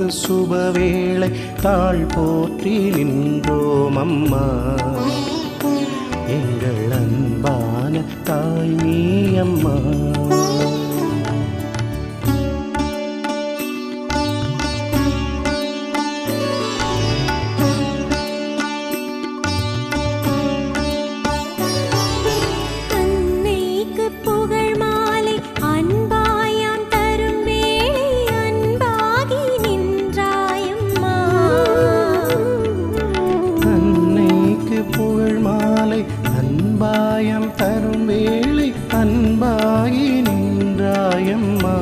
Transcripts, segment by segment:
எமக்கு சுபவேளை தாழ் போற்றி நின்றோம் அம்மா எங்கள் அன்பான தாய் நீ அம்மா அன்னைக்கு புகழ் மாலை அன்பாயாம் தரும் வேளை அன்பாகி நின்றாயம்மா அன்னைக்கு புகழ் மாலை அன்பாயம் தரும் வேளை அன்பாகி நின்றாயம்மா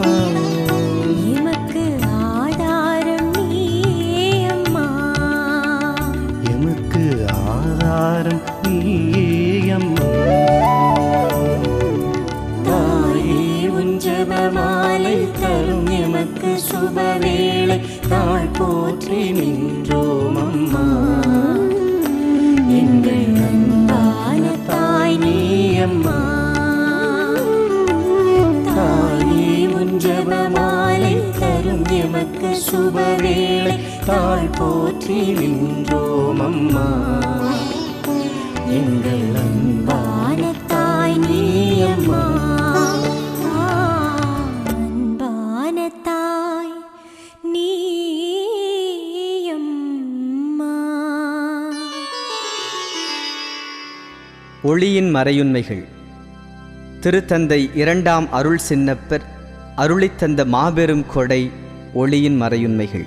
எமக்கு ஆதாரம் நீயே அம்மா எமக்கு ஆதாரம் நீயம்மா தாயே உன் ஜெபமாலை தரும் எமக்கு சுபவேளை தாழ் போற்றி நின்றோம் அம்மா எங்கள் அன்பான தாய் நீ அம்மா தாயே உன் ஜெபமாலை தரும் எமக்கு சுபவேளை தாழ் போற்றி நின்றோம் அம்மா எங்கள் அன்பான தாய் நீ அம்மா அன்பான தாய் நீ அம்மா ஒளியின் மறையுண்மைகள் திருத்தந்தை இரண்டாம் அருள் சின்னப்பர் அருளித்தந்த மாபெரும் கொடை ஒளியின் மறையுண்மைகள்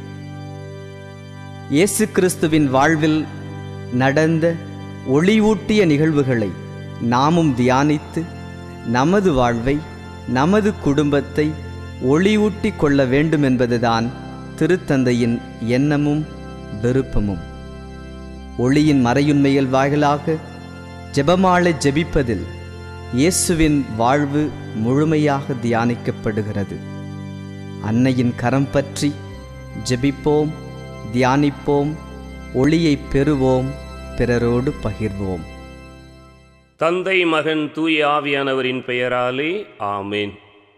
இயேசு கிறிஸ்துவின் வாழ்வில் நடந்த ஒளிவூட்டிய நிகழ்வுகளை நாமும் தியானித்து நமது வாழ்வை நமது குடும்பத்தை ஒளிவூட்டிக் கொள்ள வேண்டுமென்பதுதான் திருத்தந்தையின் எண்ணமும் விருப்பமும் ஒளியின் மறையுண்மைகள் வாயிலாக ஜெபமாலை ஜெபிப்பதில் இயேசுவின் வாழ்வு முழுமையாக தியானிக்கப்படுகிறது அன்னையின் கரம் பற்றி ஜெபிப்போம் தியானிப்போம் ஒளியை பெறுவோம் பிறரோடு பகிர்வோம் தந்தை மகன் தூய ஆவியானவரின் பெயராலே ஆமேன்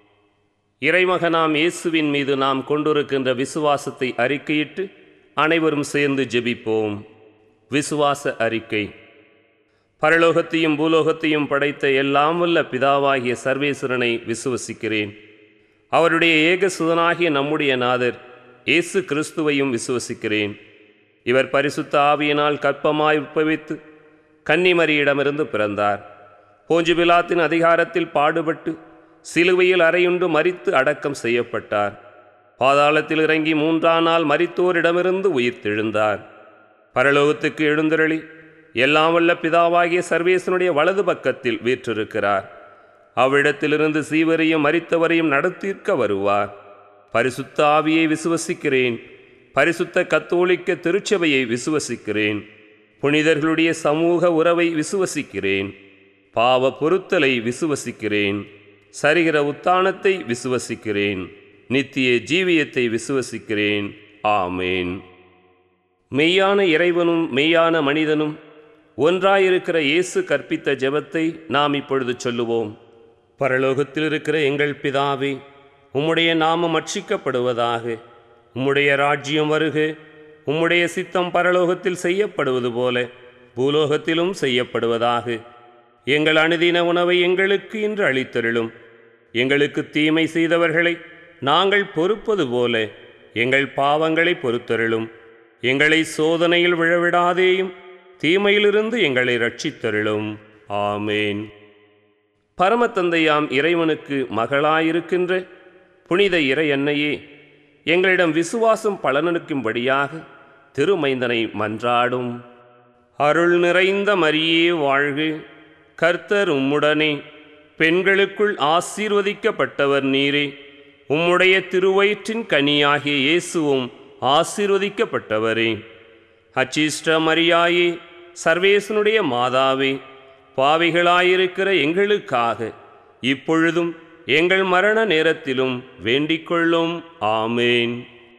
இறைமகனாம் இயேசுவின் மீது நாம் கொண்டிருக்கின்ற விசுவாசத்தை அறிக்கையிட்டு அனைவரும் சேர்ந்து ஜெபிப்போம் விசுவாச அறிக்கை பரலோகத்தையும் பூலோகத்தையும் படைத்த எல்லாம் வல்ல பிதாவாகிய சர்வேஸ்வரனை விசுவசிக்கிறேன் அவருடைய ஏக சுதனாகிய நம்முடைய நாதர் இயேசு கிறிஸ்துவையும் விசுவசிக்கிறேன் இவர் பரிசுத்த ஆவியினால் கற்பமாய் உட்பவித்து கன்னிமரியிடமிருந்து பிறந்தார் போஞ்சு பிலாத்தின் அதிகாரத்தில் பாடுபட்டு சிலுவையில் அறையுண்டு மரித்து அடக்கம் செய்யப்பட்டார் பாதாளத்தில் இறங்கி மூன்றாம் நாள் மரித்தோரிடமிருந்து உயிர்த்தெழுந்தார் பரலோகத்துக்கு எழுந்தருளி எல்லாம் வல்ல பிதாவாகிய சர்வேசனுடைய வலது பக்கத்தில் வீற்றிருக்கிறார் அவ்விடத்திலிருந்து சீவரையும் மரித்தவரையும் நடத்தீர்க்க வருவார் பரிசுத்த ஆவியை விசுவசிக்கிறேன் பரிசுத்த கத்தோலிக்க திருச்சபையை விசுவசிக்கிறேன் புனிதர்களுடைய சமூக உறவை விசுவசிக்கிறேன் பாவ பொருத்தலை விசுவசிக்கிறேன் சரிகிற உத்தானத்தை விசுவசிக்கிறேன் நித்திய ஜீவியத்தை விசுவசிக்கிறேன் ஆமேன் மெய்யான இறைவனும் மெய்யான மனிதனும் ஒன்றாயிருக்கிற இயேசு கற்பித்த ஜெபத்தை நாம் இப்பொழுது சொல்லுவோம் பரலோகத்தில் இருக்கிற எங்கள் பிதாவே உம்முடைய நாமம் அட்சிக்கப்படுவதாக உம்முடைய ராஜ்யம் வருக உம்முடைய சித்தம் பரலோகத்தில் செய்யப்படுவது போல பூலோகத்திலும் செய்யப்படுவதாக எங்கள் அனுதின உணவை எங்களுக்கு இன்று அளித்தருளும் எங்களுக்கு தீமை செய்தவர்களை நாங்கள் பொறுப்பது போல எங்கள் பாவங்களை பொறுத்தருளும் எங்களை சோதனையில் விழவிடாதேயும் தீமையிலிருந்து எங்களை ரட்சித்தருளும் ஆமேன் பரமத்தந்தையாம் இறைவனுக்கு மகளாயிருக்கின்ற புனித இறை அன்னையே எங்களிடம் விசுவாசம் பலனளிக்கும்படியாக திருமைந்தனை மன்றாடும் அருள் நிறைந்த மரியே வாழ்க கர்த்தர் உம்முடனே பெண்களுக்குள் ஆசீர்வதிக்கப்பட்டவர் நீரே உம்முடைய திருவயிற்றின் கனியாகிய இயேசுவும் ஆசீர்வதிக்கப்பட்டவரே அச்சிஷ்ட மரியாயே சர்வேசனுடைய மாதாவே பாவிகளாயிருக்கிற எங்களுக்காக இப்பொழுதும் எங்கள் மரண நேரத்திலும் வேண்டிக்கொள்ளும் ஆமேன்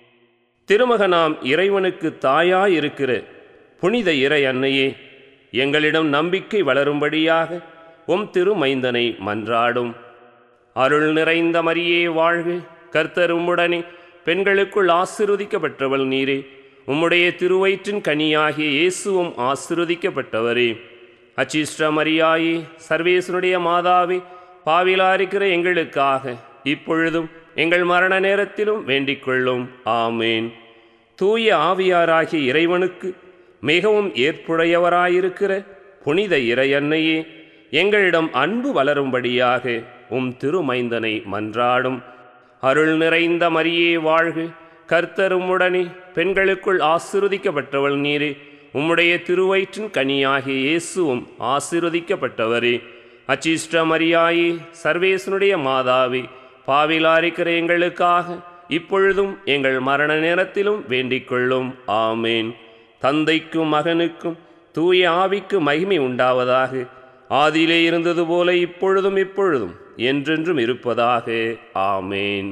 திருமகனாம் இறைவனுக்கு தாயாயிருக்கிற புனித இறை அன்னையே எங்களிடம் நம்பிக்கை வளரும்படியாக உம் திருமைந்தனை மன்றாடும் அருள் நிறைந்த மரியே வாழ்க கர்த்தர் உம்முடனே பெண்களுக்குள் ஆசிர்வதிக்கப்பட்டவள் நீரே உம்முடைய திருவயிற்றின் கனியாகிய இயேசுவும் ஆசிர்வதிக்கப்பட்டவரே அச்சிஷ்ட மரியாயே சர்வேசனுடைய மாதாவே பாவிலா இருக்கிற எங்களுக்காக இப்பொழுதும் எங்கள் மரண நேரத்திலும் வேண்டிக் கொள்ளும் ஆமேன் தூய ஆவியாராகிய இறைவனுக்கு மிகவும் ஏற்புடையவராயிருக்கிற புனித இறையன்னையே எங்களிடம் அன்பு வளரும்படியாக உம் திருமைந்தனை மன்றாடும் அருள் நிறைந்த மரியே வாழ்க கர்த்தரும் உடனே பெண்களுக்குள் ஆசிர்வதிக்கப்பட்டவள் நீரே உம்முடைய திருவயிற்றின் கனியாகிய இயேசுவும் ஆசிர்வதிக்கப்பட்டவரே அச்சிஷ்ட மரியாயே சர்வேசனுடைய மாதாவே பாவிலாரிக்கிற எங்களுக்காக இப்பொழுதும் எங்கள் மரண நேரத்திலும் வேண்டிக் கொள்ளும் ஆமேன் தந்தைக்கும் மகனுக்கும் தூய ஆவிக்கு மகிமை உண்டாவதாக ஆதியிலே இருந்தது போல இப்பொழுதும் இப்பொழுதும் என்றென்றும் இருப்பதாக ஆமேன்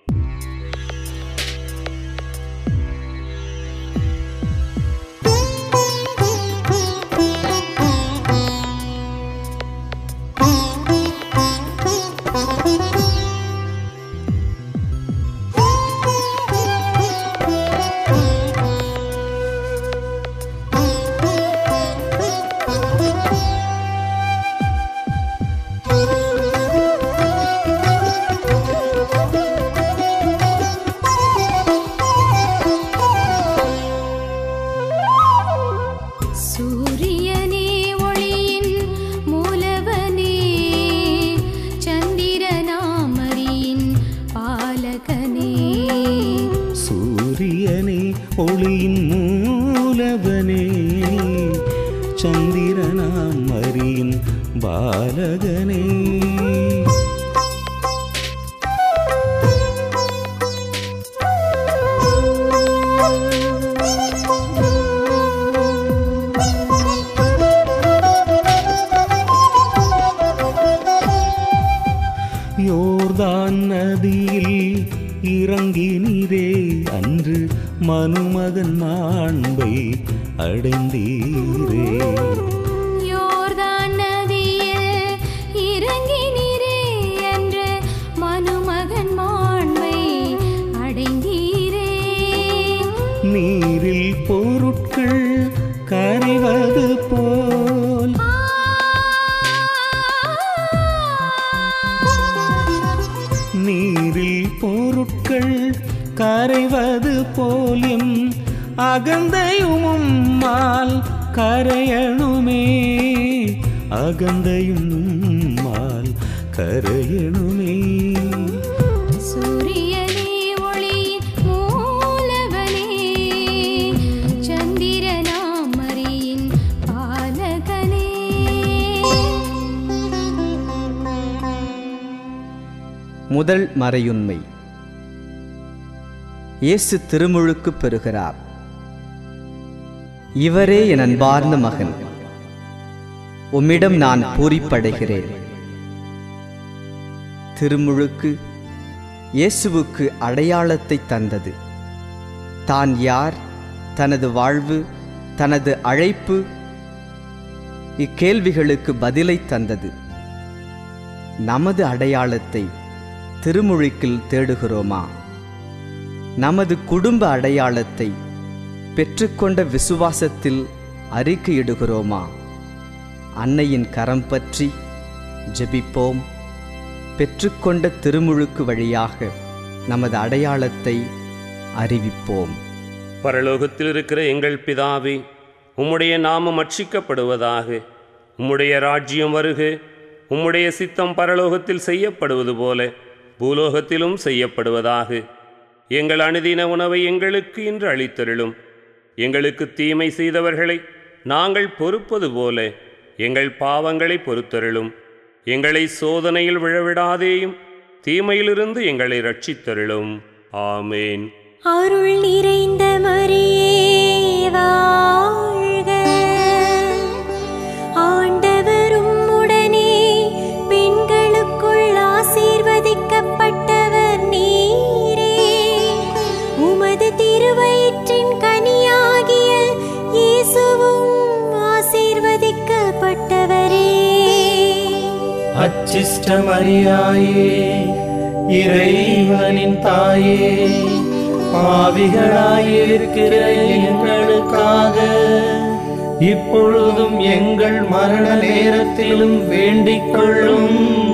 சூரியனே ஒளியின் மூலவனே சந்திரனாமரியின் பாலகனே சூரியனே ஒளியின் மூலவனே சந்திரனாம் மரியின் பாலகனே யோர்தான் நதியில் இறங்கினீரே அன்று மனுமகன் மாண்பை அடைந்தீரே யோர்தான் நதியில் இறங்கினீரே என்று மனுமகன் மாண்பை அடைந்தீரே நீரில் பொருட்கள் கரைவது போல் நீரில் பொருட்கள் கரைவது போலும் அகந்தையும் மால் கரையணுமே அகந்தையும் மால் கரையணுமே சூரியனே ஒளியின் மூலவனே சந்திரனாமரியின் பாலகனே முதல் மறையுண்மை இயேசு திருமுழுக்கு பெறுகிறார் இவரே என் அன்பார்ந்த மகன் உம்மிடம் நான் பூரிப்படைகிறேன் திருமுழுக்கு இயேசுவுக்கு அடையாளத்தை தந்தது தான் யார் தனது வாழ்வு தனது அழைப்பு இக்கேள்விகளுக்கு பதிலை தந்தது நமது அடையாளத்தை திருமுழுக்கில் தேடுகிறோமா நமது குடும்ப அடையாளத்தை பெற்றுக்கொண்ட விசுவாசத்தில் அறிக்கையிடுகிறோமா அன்னையின் கரம் பற்றி ஜெபிப்போம் பெற்றுக்கொண்ட திருமுழுக்கு வழியாக நமது அடையாளத்தை அறிவிப்போம் பரலோகத்தில் இருக்கிற எங்கள் பிதாவே உம்முடைய நாமம் அட்சிக்கப்படுவதாக உம்முடைய ராஜ்யம் வருக உம்முடைய சித்தம் பரலோகத்தில் செய்யப்படுவது போல பூலோகத்திலும் செய்யப்படுவதாக எங்கள் அனுதின உணவை எங்களுக்கு இன்று அளித்தருளும் எங்களுக்கு தீமை செய்தவர்களை நாங்கள் பொறுப்பது போல எங்கள் பாவங்களை பொறுத்தருளும் எங்களை சோதனையில் விழவிடாதேயும் தீமையிலிருந்து எங்களை ரட்சித்தருளும் ஆமேன் அருள் நிறைந்த மரியே வாழ்க ஆண்டவரும் உடனே பெண்களுக்குள் ஆசீர்வதிக்கப்பட்டவர் நீரே உமது திருவயிற்றின் கனியாகிய இயேசுவும் ஆசீர்வதிக்கப்பட்டவரே அச்சிஷ்ட மரியாயே இறைவனின் தாயே பாவிகளாயிருக்கிற எங்களுக்காக இப்பொழுதும் எங்கள் மரண நேரத்திலும் வேண்டிக் கொள்ளும்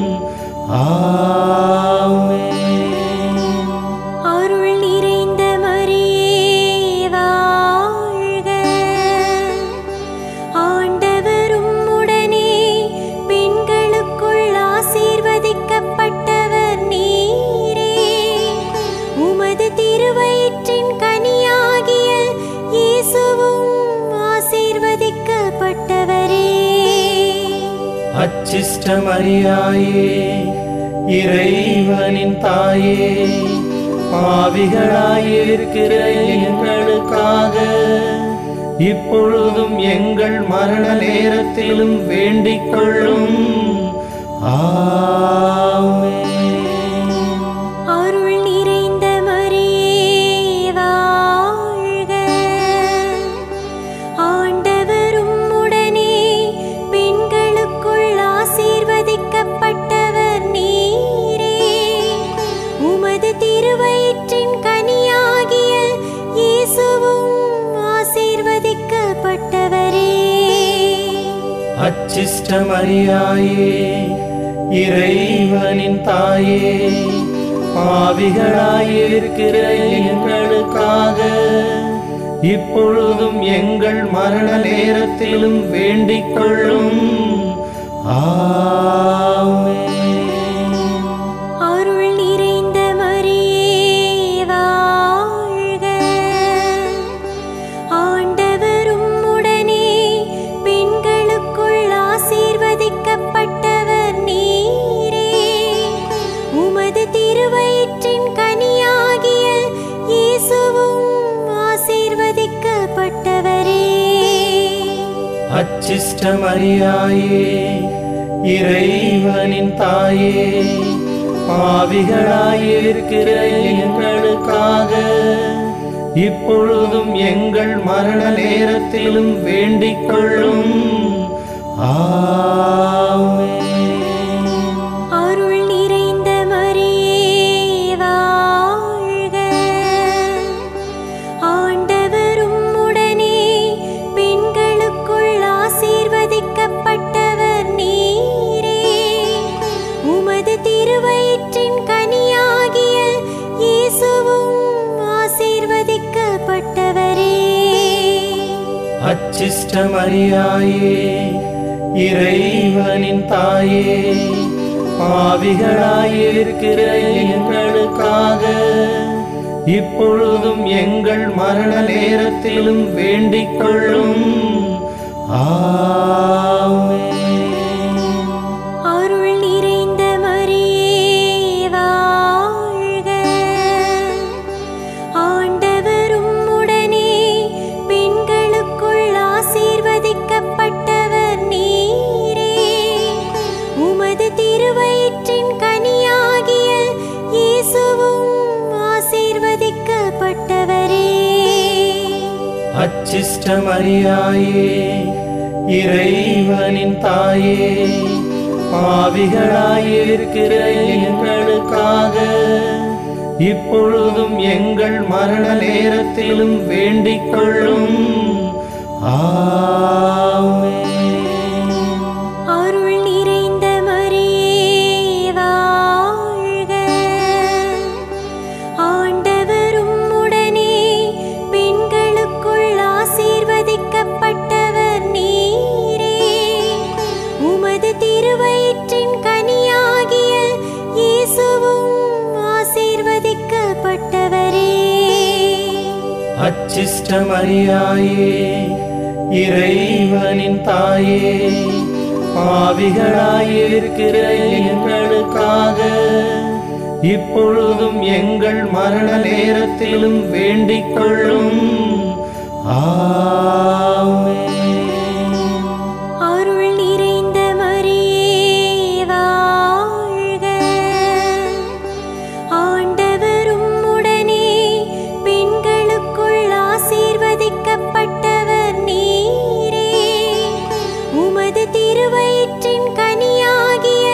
ஆமென் அருள் நிறைந்த மரியே வாழ்க ஆண்டவரும் உடனே பெண்களுக்குள் ஆசீர்வதிக்கப்பட்டவர் நீரே உமது திருவயிற்றின் கனியாகிய இயேசுவும் ஆசீர்வதிக்கப்பட்டவரே அச்சிஷ்ட மரியாயே இறைவனின் தாயே பாவிகளாயிருக்கிற எங்களுக்காக இப்பொழுதும் எங்கள் மரண நேரத்திலும் வேண்டிக் கொள்ளும் ஆமென் அருள் நிறைந்த மரியே வாழ்க ஆண்டவரும் உடனே பெண்களுக்குள் ஆசீர்வதிக்கப்பட்டவர் நீரே உமது திருவயிற்றின் கனியாகிய இயேசுவும் ஆசீர்வதிக்கப்பட்டவரே அச்சிஷ்ட மரியாயே இறைவனின் தாயே பாவிகளாயிருக்கிற எங்களுக்காக இப்பொழுதும் எங்கள் மரண நேரத்திலும் வேண்டிக் கொள்ளும் ஆமென் அருள் நிறைந்த மரியே வாழ்க ஆண்டவரும் உடனே பெண்களுக்குள் ஆசீர்வதிக்கப்பட்டவர் நீரே உமது திருவயிற்றின் கனியாகிய இயேசுவும் ஆசீர்வதிக்கப்பட்டவரே அச்சிஷ்ட மரியாயே இறைவனின் தாயே பாவிகளாயிருக்கிற எங்களுக்காக இப்பொழுதும் எங்கள் மரண நேரத்திலும் வேண்டிக் கொள்ளும் ஆமென் அருள் நிறைந்த மரியே வாழ்க ஆண்டவரும் உடனே பெண்களுக்குள் ஆசீர்வதிக்கப்பட்டவர் நீரே உமது திருவயிற்றின் கனியாகிய இயேசுவும் ஆசீர்வதிக்கப்பட்டவரே அச்சிஷ்ட மரியாயே இறைவனின் தாயே பாவிகளாயிருக்கிற எங்களுக்காக இப்பொழுதும் எங்கள் மரண நேரத்திலும் வேண்டிக் கொள்ளும் ஆமென் அருள் நிறைந்த மரியே வாழ்க ஆண்டவரும் உடனே பெண்களுக்குள் ஆசீர்வதிக்கப்பட்டவர் நீரே உமது திருவயிற்றின் கனியாகிய இயேசுவும் ஆசீர்வதிக்கப்பட்டவரே அச்சிஷ்ட மரியாயே இறைவனின் தாயே பாவிகளாயிருக்கிற எங்களுக்காக இப்பொழுதும் எங்கள் மரண நேரத்திலும் வேண்டிக் கொள்ளும் ஆமென் அருள் நிறைந்த மரியே வாழ்க ஆண்டவரும் உடனே பெண்களுக்குள் ஆசீர்வதிக்கப்பட்டவர் நீரே உமது திருவயிற்றின் கனியாகிய இயேசுவும் ஆசீர்வதிக்கப்பட்டவரே அச்சிஷ்ட மரியாயே இறைவனின் தாயே பாவிகளாயிருக்கிற எங்களுக்காக இப்பொழுதும் எங்கள் மரண நேரத்திலும் வேண்டிக் கொள்ளும் ஆமென் அருள் நிறைந்த மரியே வாழ்க ஆண்டவரும் உடனே பெண்களுக்குள் ஆசீர்வதிக்கப்பட்டவர் நீரே உமது திருவயிற்றின் கனியாகிய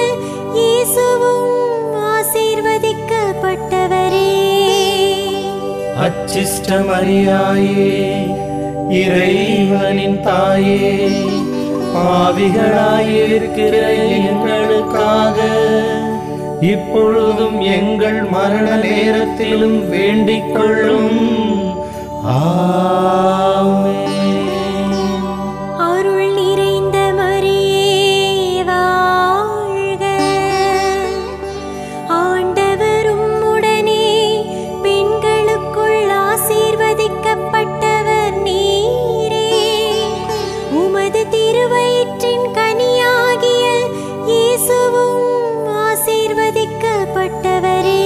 இயேசுவும் ஆசீர்வதிக்கப்பட்டவரே அச்சிஷ்டமரியாயே இறைவனின் தாயே பாவிகளாயிருக்கிற எங்களுக்காக இப்பொழுதும் எங்கள் மரண நேரத்திலும் வேண்டிக் கொள்ளும் ஆமென். அருள் நிறைந்த மரியே வாழ்க ஆண்டவரும் உடனே பெண்களுக்குள் ஆசீர்வதிக்கப்பட்டவர் நீரே உமது திருவயிற்றின் கனியாகிய இயேசுவும் ஆசீர்வதிக்கப்பட்டவரே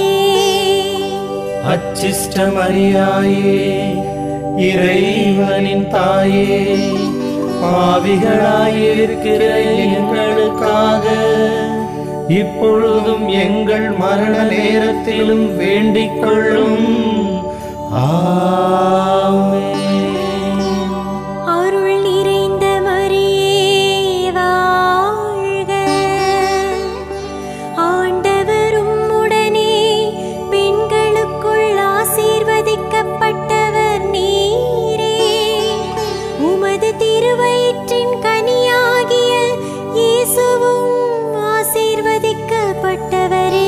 அச்சிஷ்டமரியாயே இறைவனின் தாயே பாவிகளாயிருக்கிற எங்களுக்காக இப்பொழுதும் எங்கள் மரண நேரத்திலும் வேண்டிக் கொள்ளும் ஆமென். அருள் நிறைந்த மரியே வாழ்க ஆண்டவரும் உடனே பெண்களுக்குள் ஆசீர்வதிக்கப்பட்டவர் நீரே உமது திருவயிற்றின் கனியாகிய இயேசுவும் ஆசீர்வதிக்கப்பட்டவரே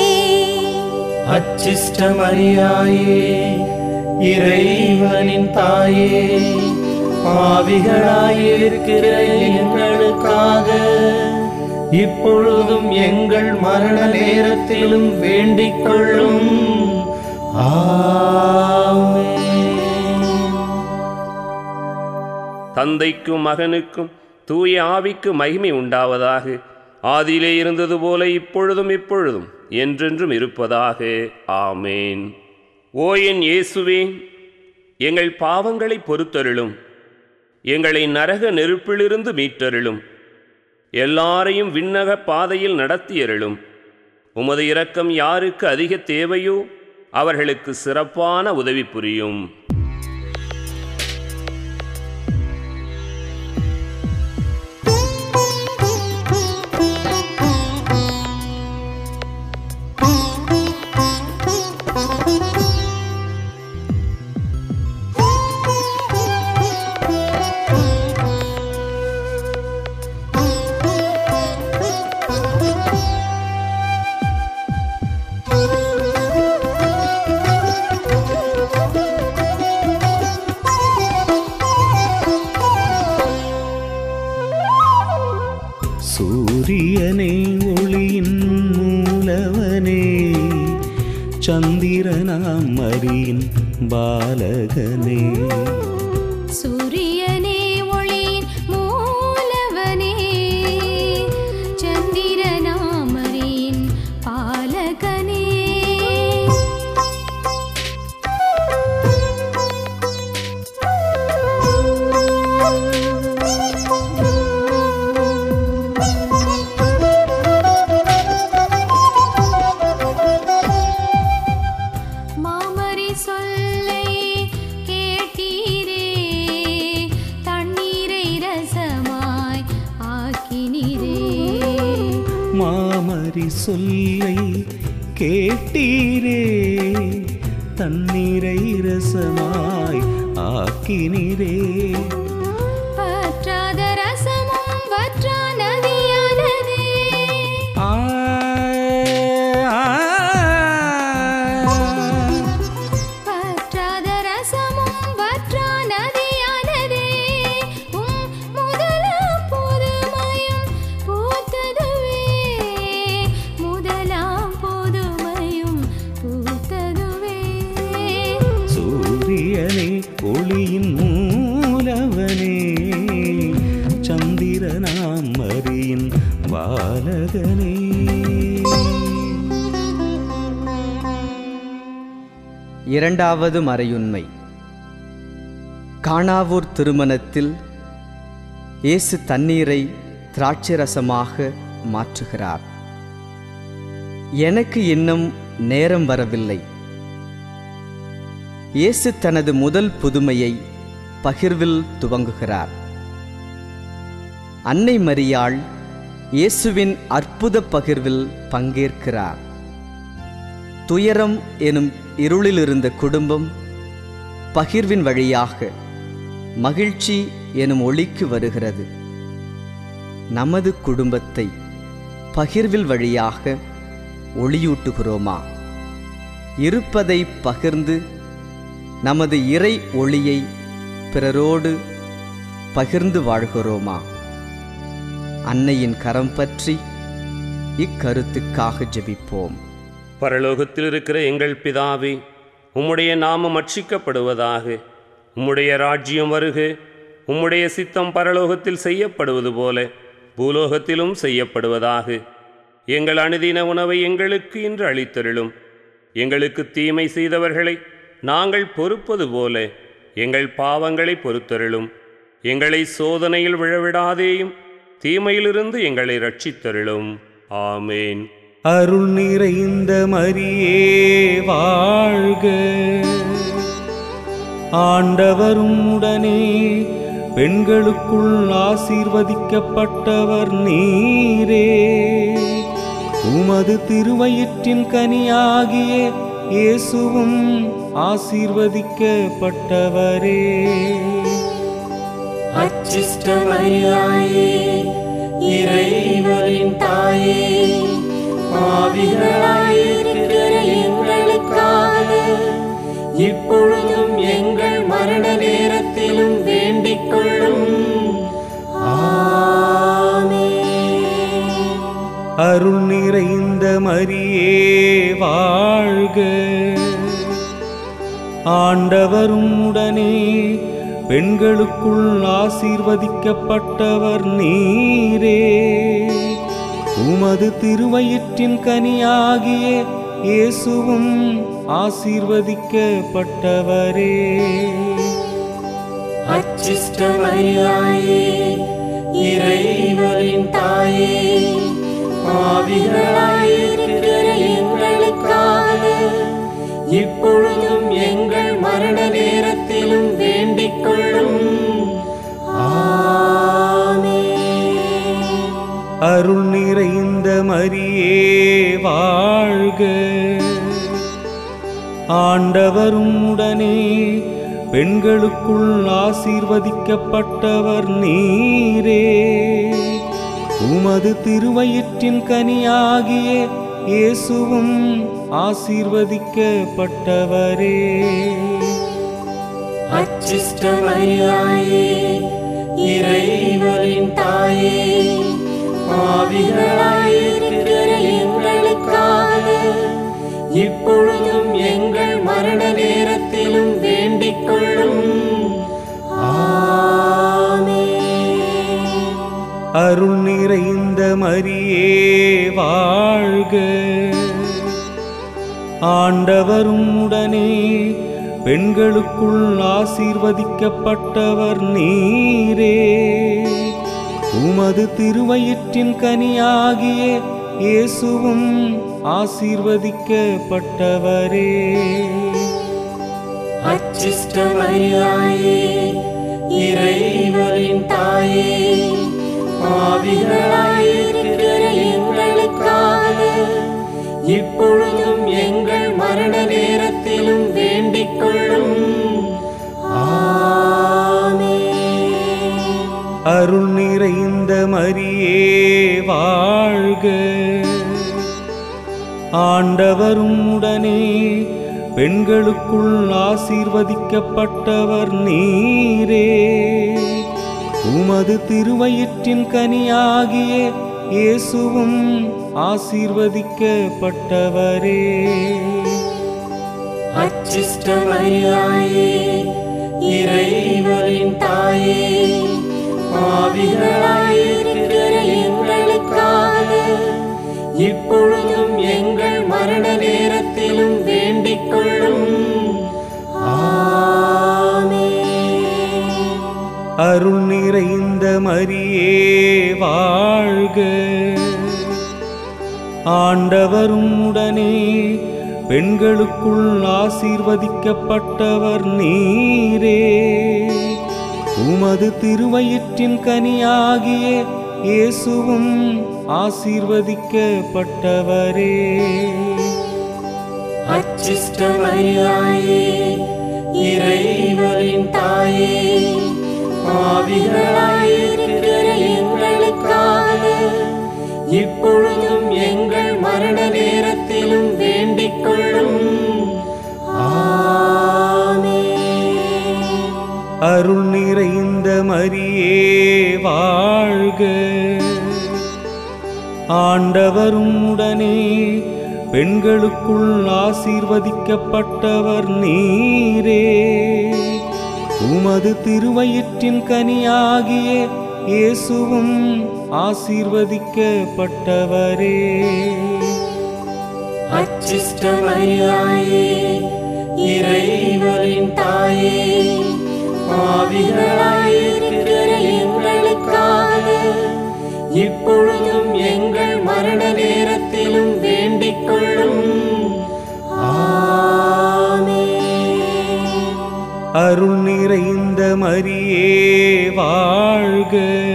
அச்சிஷ்டமரியாயே இறைவனின் தாயே பாவிகளாயிருக்கிற எங்களுக்காக இப்பொழுதும் எங்கள் மரண நேரத்திலும் வேண்டிக் கொள்ளும் ஆமென். தந்தைக்கும் மகனுக்கும் தூய ஆவிக்கு மகிமை உண்டாவதாக ஆதியிலே இருந்தது போல இப்பொழுதும் இப்பொழுதும் என்றென்றும் இருப்பதாக ஆமேன் ஓ என் இயேசுவே எங்கள் பாவங்களை பொறுத்தருளும் எங்களை நரக நெருப்பிலிருந்து மீட்டருளும் எல்லாரையும் விண்ணக பாதையில் நடத்தியருளும் உமது இரக்கம் யாருக்கு அதிக தேவையோ அவர்களுக்கு சிறப்பான உதவி புரியும் சூரியனே ஒளியின் மூலவனே சந்திரனாம் மரியின் பாலகனே சூரியனே ஒளியின் மூலவனே சந்திரனாமரியின் பாலகனே மாமரி சொல்லை கேட்டீரே தண்ணீரை ரசமாய் ஆக்கினீரே மாமரி சொல்லை கேட்டீரே தண்ணீரை ரசமாய் ஆக்கினீரே பற்றாத ரசமும் வற்றா நதியானதே ஆ, ஆ, பற்றாத ரசமும் வற்றா நதியானதே உம் முதலாம் புதுமையும் பூத்ததுவே முதலாம் புதுமையும் பூத்ததுவே சூரியனே ஒளியின் மூலவனே சந்திரனாம் மரியின் பாலகனே இரண்டாவது மறையுண்மை காணாவூர் திருமணத்தில் இயேசு தண்ணீரை திராட்சரசமாக மாற்றுகிறார் எனக்கு இன்னும் நேரம் வரவில்லை இயேசு தனது முதல் புதுமையை பகிர்வில் துவங்குகிறார் அன்னை மரியாள் இயேசுவின் அற்புத பகிர்வில் பங்கேற்கிறார் துயரம் எனும் இருளில் இருந்த குடும்பம் இப்பகிர்வின் வழியாக மகிழ்ச்சி எனும் ஒளிக்கு வருகிறது நமது குடும்பத்தை பகிர்வில் வழியாக ஒளியூட்டுகிறோமா இருப்பதை பகிர்ந்து நமது இறை ஒளியை பிறரோடு பகிர்ந்து வாழ்கிறோமா அன்னையின் கரம் பற்றி இக்கருத்துக்காக ஜெபிப்போம் பரலோகத்தில் இருக்கிற எங்கள் பிதாவே உம்முடைய நாமம் அர்ச்சிக்கப்படுவதாக உம்முடைய ராஜ்யம் வருக உம்முடைய சித்தம் பரலோகத்தில் செய்யப்படுவது போல பூலோகத்திலும் செய்யப்படுவதாக எங்கள் அனுதின உணவை எங்களுக்கு இன்று அளித்தருளும் எங்களுக்கு தீமை செய்தவர்களை நாங்கள் பொறுப்பது போல எங்கள் பாவங்களை பொறுத்தருளும் எங்களை சோதனையில் விழவிடாதேயும் தீமையிலிருந்து எங்களை ரட்சித்தருளும் ஆமேன் அருள் நிறைந்த மரியே வாழ்க ஆண்டவரும் உடனே பெண்களுக்குள் ஆசீர்வதிக்கப்பட்டவர் நீரே உமது திருவயிற்றின் கனியாகிய இயேசுவும் ஆசீர்வதிக்கப்பட்டவரே அச்சிஷ்டமரியாயே இறைவனின் தாயே பாவிகளாயிருக்கிற எங்களுக்காக இப்பொழுதும் எங்கள் மரண நேரத்திலும் வேண்டிக் கொள்ளும் ஆமென். அருள் நிறைந்த மரியே வாழ்க ஆண்டவரும் உடனே பெண்களுக்குள் ஆசீர்வதிக்கப்பட்டவர் நீரே உமது திருவயிற்றின் கனியாகிய இயேசுவும் ஆசீர்வதிக்கப்பட்டவரே அச்சிஷ்டமரியாயே இறைவனின் தாயே பாவிகளாயிருக்கிற எங்களுக்காக இப்பொழுதும் எங்கள் மரண நேரத்திலும் வேண்டிக் கொள்ளும் ஆமென். அருள் நிறைந்த மரியே வாழ்க ஆண்டவரும் உடனே பெண்களுக்குள் ஆசீர்வதிக்கப்பட்டவர் நீரே உமது திருவயிற்றின் கனியாகிய இயேசுவும் ஆசீர்வதிக்கப்பட்டவரே அச்சிஷ்டமரியாயே இறைவனின் தாயே பாவிகளாயிருக்கிற எங்களுக்காக இப்பொழுதும் எங்கள் மரண நேரத்திலும் வேண்டிக் கொள்ளும் ஆமென். அருள் நிறைந்த மரியே வாழ்க ஆண்டவரும் உடனே பெண்களுக்குள் ஆசீர்வதிக்கப்பட்டவர் நீரே உமது திருவயிற்றின் கனியாகிய இயேசுவும் ஆசீர்வதிக்கப்பட்டவரே அச்சிஷ்டமரியாயே இறைவனின் தாயே பாவிகளாயிருக்கிற எங்களுக்காக இப்பொழுதும் எங்கள் மரண நேரத்திலும் வேண்டிக் கொள்ளும் ஆமென். அருள் நிறைந்த மரியே வாழ்க ஆண்டவரும் உடனே பெண்களுக்குள் ஆசீர்வதிக்கப்பட்டவர் நீரே உமது திருவயிற்றின் கனியாகிய இயேசுவும் ஆசீர்வதிக்கப்பட்டவரே அச்சிஷ்டமரியாயே இறைவனின் தாயே பாவிகளாயிருக்கிற எங்களுக்காக இப்பொழுதும் எங்கள் மரண நேரத்திலும் வேண்டிக் கொள்ளும் ஆமென். அருள் நிறைந்த மரியே வாழ்க ஆண்டவரும் உடனே பெண்களுக்குள் ஆசீர்வதிக்கப்பட்டவர் நீரே உமது திருவயிற்றின் கனியாகிய இயேசுவும் ஆசீர்வதிக்கப்பட்டவரே அச்சிஷ்டமரியாயே இறைவனின் தாயே பாவிகளாயிருக்கிற எங்களுக்காக இப்பொழுதும் எங்கள் மரண நேரத்திலும் வேண்டிக் கொள்ளும் ஆமென். அருள் நிறைந்த மரியே வாழ்க ஆண்டவரும் உடனே பெண்களுக்குள் ஆசீர்வதிக்கப்பட்டவர் நீரே உமது திருவயிற்றின் கனியாகிய இயேசுவும் ஆசீர்வதிக்கப்பட்டவரே அச்சிஷ்டமரியாயே இறைவனின் தாயே பாவிகளாயிருக்கிற எங்களுக்காக இப்பொழுதும் எங்கள் மரண நேரத்திலும் வேண்டிக் கொள்ளும் ஆமென். அருள் நிறைந்த மரியே வாழ்க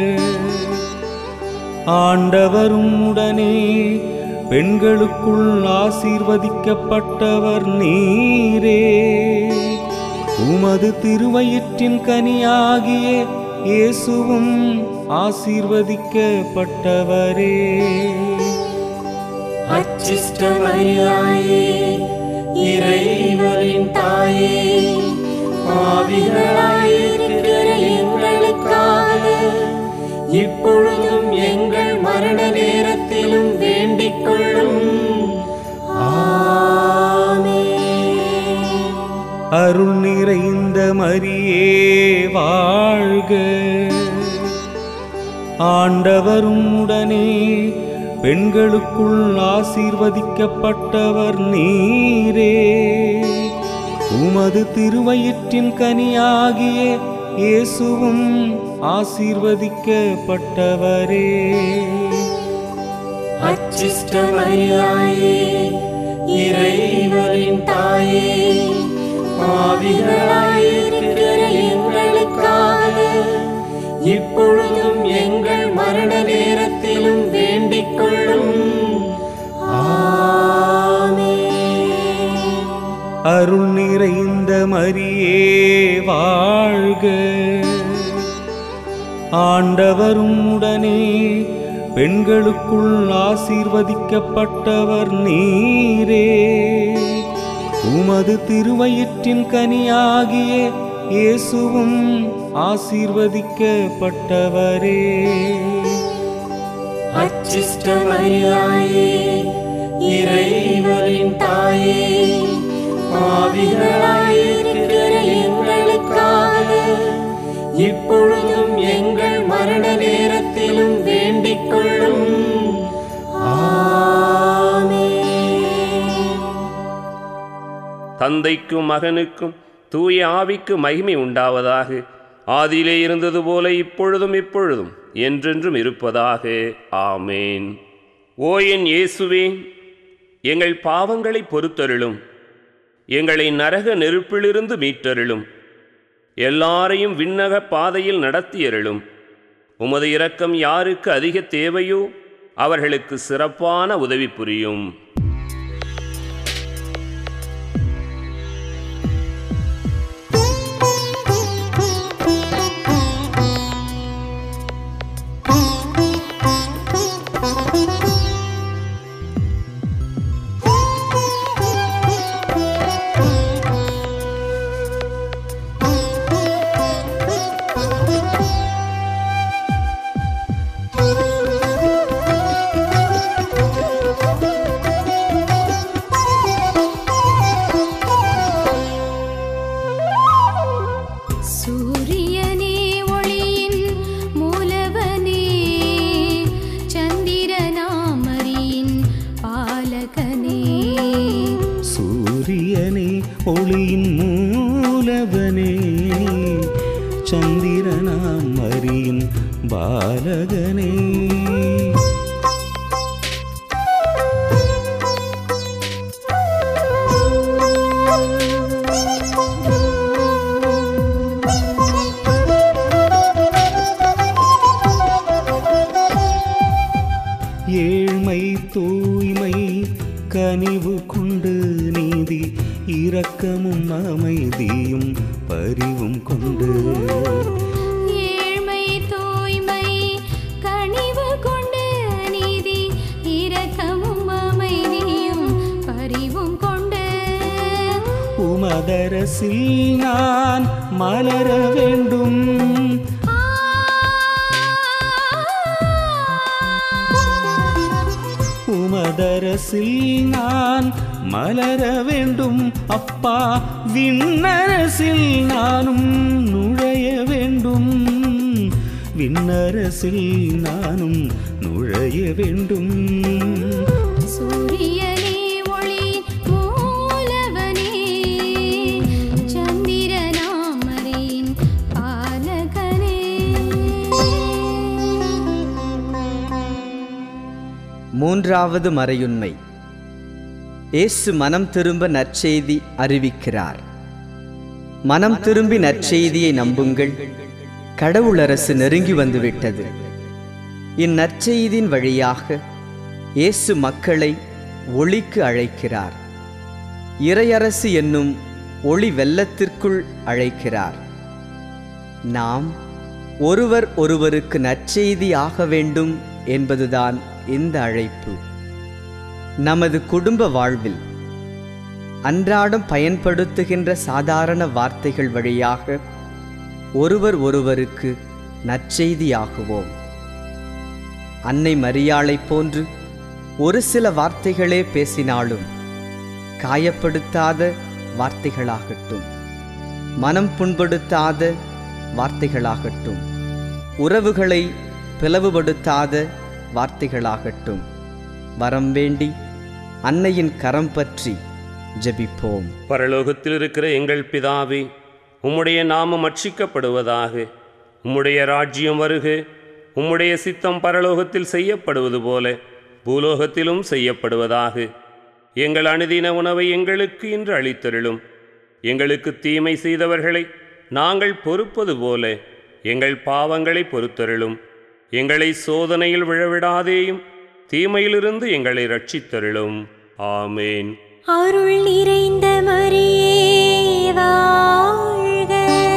ஆண்டவரும் உடனே பெண்களுக்குள் ஆசீர்வதிக்கப்பட்டவர் நீரே உமது திருவயிற்றின் கனியாகிய இயேசுவும் ஆசீர்வதிக்கப்பட்டவரே அச்சிஷ்டமரியாயே இறைவனின் தாயே பாவிகளாயிருக்கிற எங்களுக்காக இப்பொழுதும் எங்கள் மரண நேரத்திலும் வேண்டிக் கொள்ளும் ஆமென். அருள் நிறைந்த மரியே வாழ்க ஆண்டவரும் உடனே பெண்களுக்குள் ஆசீர்வதிக்கப்பட்டவர் நீரே உமது திருவயிற்றின் கனியாகிய இயேசுவும் ஆசீர்வதிக்கப்பட்டவரே அச்சிஷ்டமரியாயே இறைவனின் தாயே பாவிகளாயிருக்கிற எங்களுக்காக இப்பொழுதும் எங்கள் மரண நேரத்திலும் வேண்டிக் கொள்ளும் ஆமென். அருள் நிறைந்த மரியே வாழ்க ஆண்டவரும் உடனே பெண்களுக்குள் ஆசீர்வதிக்கப்பட்டவர் நீரே உமது திருவயிற்றின் கனியாகிய இயேசுவும் ஆசீர்வதிக்கப்பட்டவரே அச்சிஷ்டமரியாயே இறைவனின் தாயே பாவிகளாயிருக்கிற எங்களுக்காக இப்பொழுதும் எங்கள் மரண நேரத்திலும் வேண்டிக் கொள்ளும் ஆமென். தந்தைக்கும் மகனுக்கும் தூய ஆவிக்கு மகிமை உண்டாவதாக ஆதியிலே இருந்தது போல இப்பொழுதும் இப்பொழுதும் என்றென்றும் இருப்பதாக ஆமேன் ஓ என் இயேசுவே எங்கள் பாவங்களை பொறுத்தருளும் எங்களை நரக நெருப்பிலிருந்து மீட்டருளும் எல்லாரையும் விண்ணக பாதையில் நடத்தியருளும் உமது இரக்கம் யாருக்கு அதிக தேவையோ அவர்களுக்கு சிறப்பான உதவி புரியும் சூரியனே ஒளியின் மூலவனே சந்திரனாமரியின் பாலகனே சூரியனே ஒளியின் மூலவனே சந்திரனாம் மரியின் பாலகனே ஏழ்மை தூய்மை கனிவு கொண்டு நீதி இரக்கமும் அமைதியும் பரிவும் கொண்டு ஏழ்மை தூய்மை கனிவு கொண்டு நீதி இரக்கமும் அமைதியும் பரிவும் கொண்டு உமதரசில் நான் மலர வேண்டும் உமதரசில் நான் மலர வேண்டும் அப்பா விண்ணரசில் நானும் நுழைய வேண்டும் விண்ணரசில் நானும் நுழைய வேண்டும் சூரியனே ஒளி மூலவனே சந்திரனாமரின் பாலகனே மூன்றாவது மறையுண்மை இயேசு மனம் திரும்ப நற்செய்தி அறிவிக்கிறார் மனம் திரும்பி நற்செய்தியை நம்புங்கள் கடவுளரசு நெருங்கி வந்துவிட்டது இந்நற்செய்தியின் வழியாக இயேசு மக்களை ஒளிக்கு அழைக்கிறார் இறையரசு என்னும் ஒளி வெள்ளத்திற்குள் அழைக்கிறார் நாம் ஒருவர் ஒருவருக்கு நற்செய்தி ஆக வேண்டும் என்பதுதான் இந்த அழைப்பு நமது குடும்ப வாழ்வில் அன்றாடம் பயன்படுத்துகின்ற சாதாரண வார்த்தைகள் வழியாக ஒருவர் ஒருவருக்கு நற்செய்தியாகுவோம் அன்னை மரியாளைப் போன்று ஒரு சில வார்த்தைகளே பேசினாலும் காயப்படுத்தாத வார்த்தைகளாகட்டும் மனம் புண்படுத்தாத வார்த்தைகளாகட்டும் உறவுகளை பிளவுபடுத்தாத வார்த்தைகளாகட்டும் வரம் வேண்டி அன்னையின் கரம் பற்றி ஜெபிப்போம் பரலோகத்தில் இருக்கிற எங்கள் பிதாவே உம்முடைய நாமம் அட்சிக்கப்படுவதாக உம்முடைய ராஜ்யம் வருக உம்முடைய சித்தம் பரலோகத்தில் செய்யப்படுவது போல பூலோகத்திலும் செய்யப்படுவதாக எங்கள் அனுதின உணவை எங்களுக்கு இன்று அளித்தருளும் எங்களுக்கு தீமை செய்தவர்களை நாங்கள் பொறுப்பது போல எங்கள் பாவங்களை பொறுத்தருளும் எங்களை சோதனையில் விழவிடாதேயும் தீமையிலிருந்து எங்களை ரட்சித்தருளும் ஆமேன் அருள் நிறைந்த மரியே வாழ்க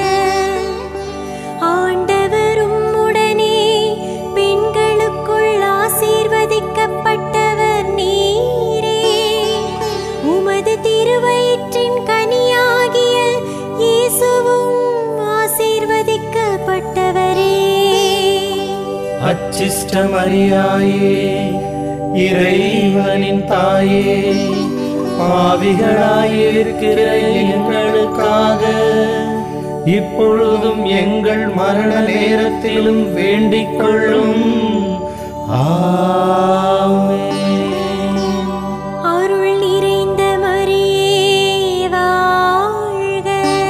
ஆண்டவரும் உடனே பெண்களுக்குள் ஆசீர்வதிக்கப்பட்டவர் நீரே உமது திருவயிற்றின் கனியாகிய இயேசுவும் ஆசீர்வதிக்கப்பட்டவரே அச்சிஷ்டமரியாயே இறைவனின் தாயே பாவிகளாயிருக்கிற எங்களுக்காக இப்பொழுதும் எங்கள் மரண நேரத்திலும் வேண்டிக் கொள்ளும் ஆமென். அருள் நிறைந்த மரியே வாழ்க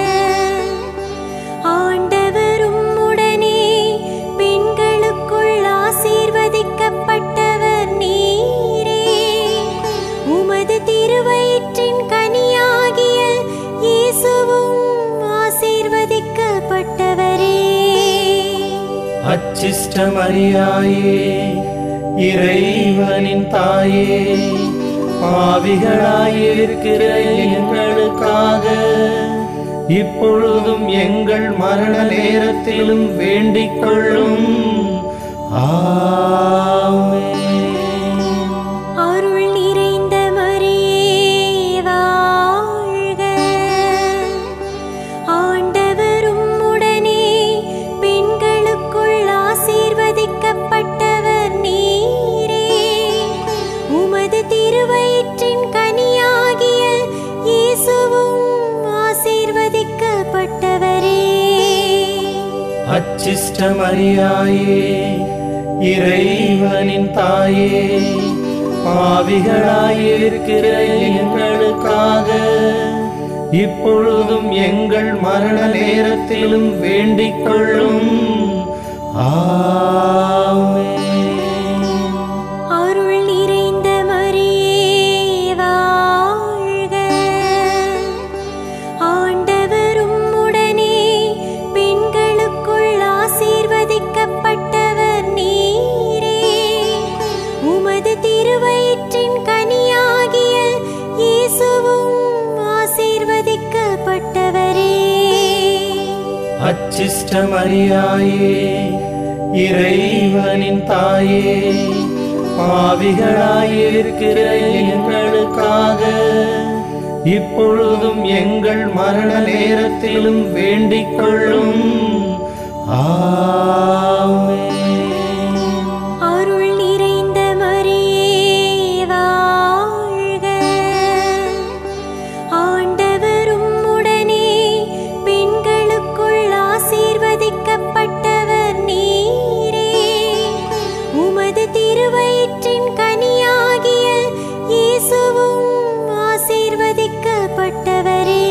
ஆண்டவரும் உடனே பெண்களுக்குள் ஆசீர்வதிக்கப்பட்டவர் நீரே உமது திருவயிற்றின் கனியாகிய இயேசுவும் ஆசீர்வதிக்கப்பட்டவரே அச்சிஷ்டமரியாயே இறைவனின் தாயே பாவிகளாயிருக்கிற எங்களுக்காக இப்பொழுதும் எங்கள் மரண நேரத்திலும் வேண்டிக் கொள்ளும் ஆமென். அருள் நிறைந்த மரியே வாழ்க ஆண்டவரும் உடனே பெண்களுக்குள் ஆசீர்வதிக்கப்பட்டவர் நீரே உமது திருவயிற்றின் கனியாகிய இயேசுவும் ஆசீர்வதிக்கப்பட்டவரே அச்சிஷ்டமரியாயே இறைவனின் தாயே பாவிகளாயிருக்கிற எங்களுக்காக இப்பொழுதும் எங்கள் மரண நேரத்திலும் வேண்டிக் கொள்ளும் ஆமென். அருள் நிறைந்த மரியே வாழ்க ஆண்டவரும் உடனே பெண்களுக்குள் ஆசீர்வதிக்கப்பட்டவர் நீரே உமது திருவயிற்றின் கனியாகிய இயேசுவும் ஆசீர்வதிக்கப்பட்டவரே அச்சிஷ்டமரியாயே இறைவனின் தாயே பாவிகளாயிருக்கிற எங்களுக்காக இப்பொழுதும் எங்கள் மரண நேரத்திலும் வேண்டிக் கொள்ளும் ஆமென் அருள் நிறைந்த மரியே வாழ்க ஆண்டவரும் உடனே பெண்களுக்குள் ஆசீர்வதிக்கப்பட்டவர் நீரே உமது திருவயிற்றின் கனியாகிய இயேசுவும் ஆசீர்வதிக்கப்பட்டவரே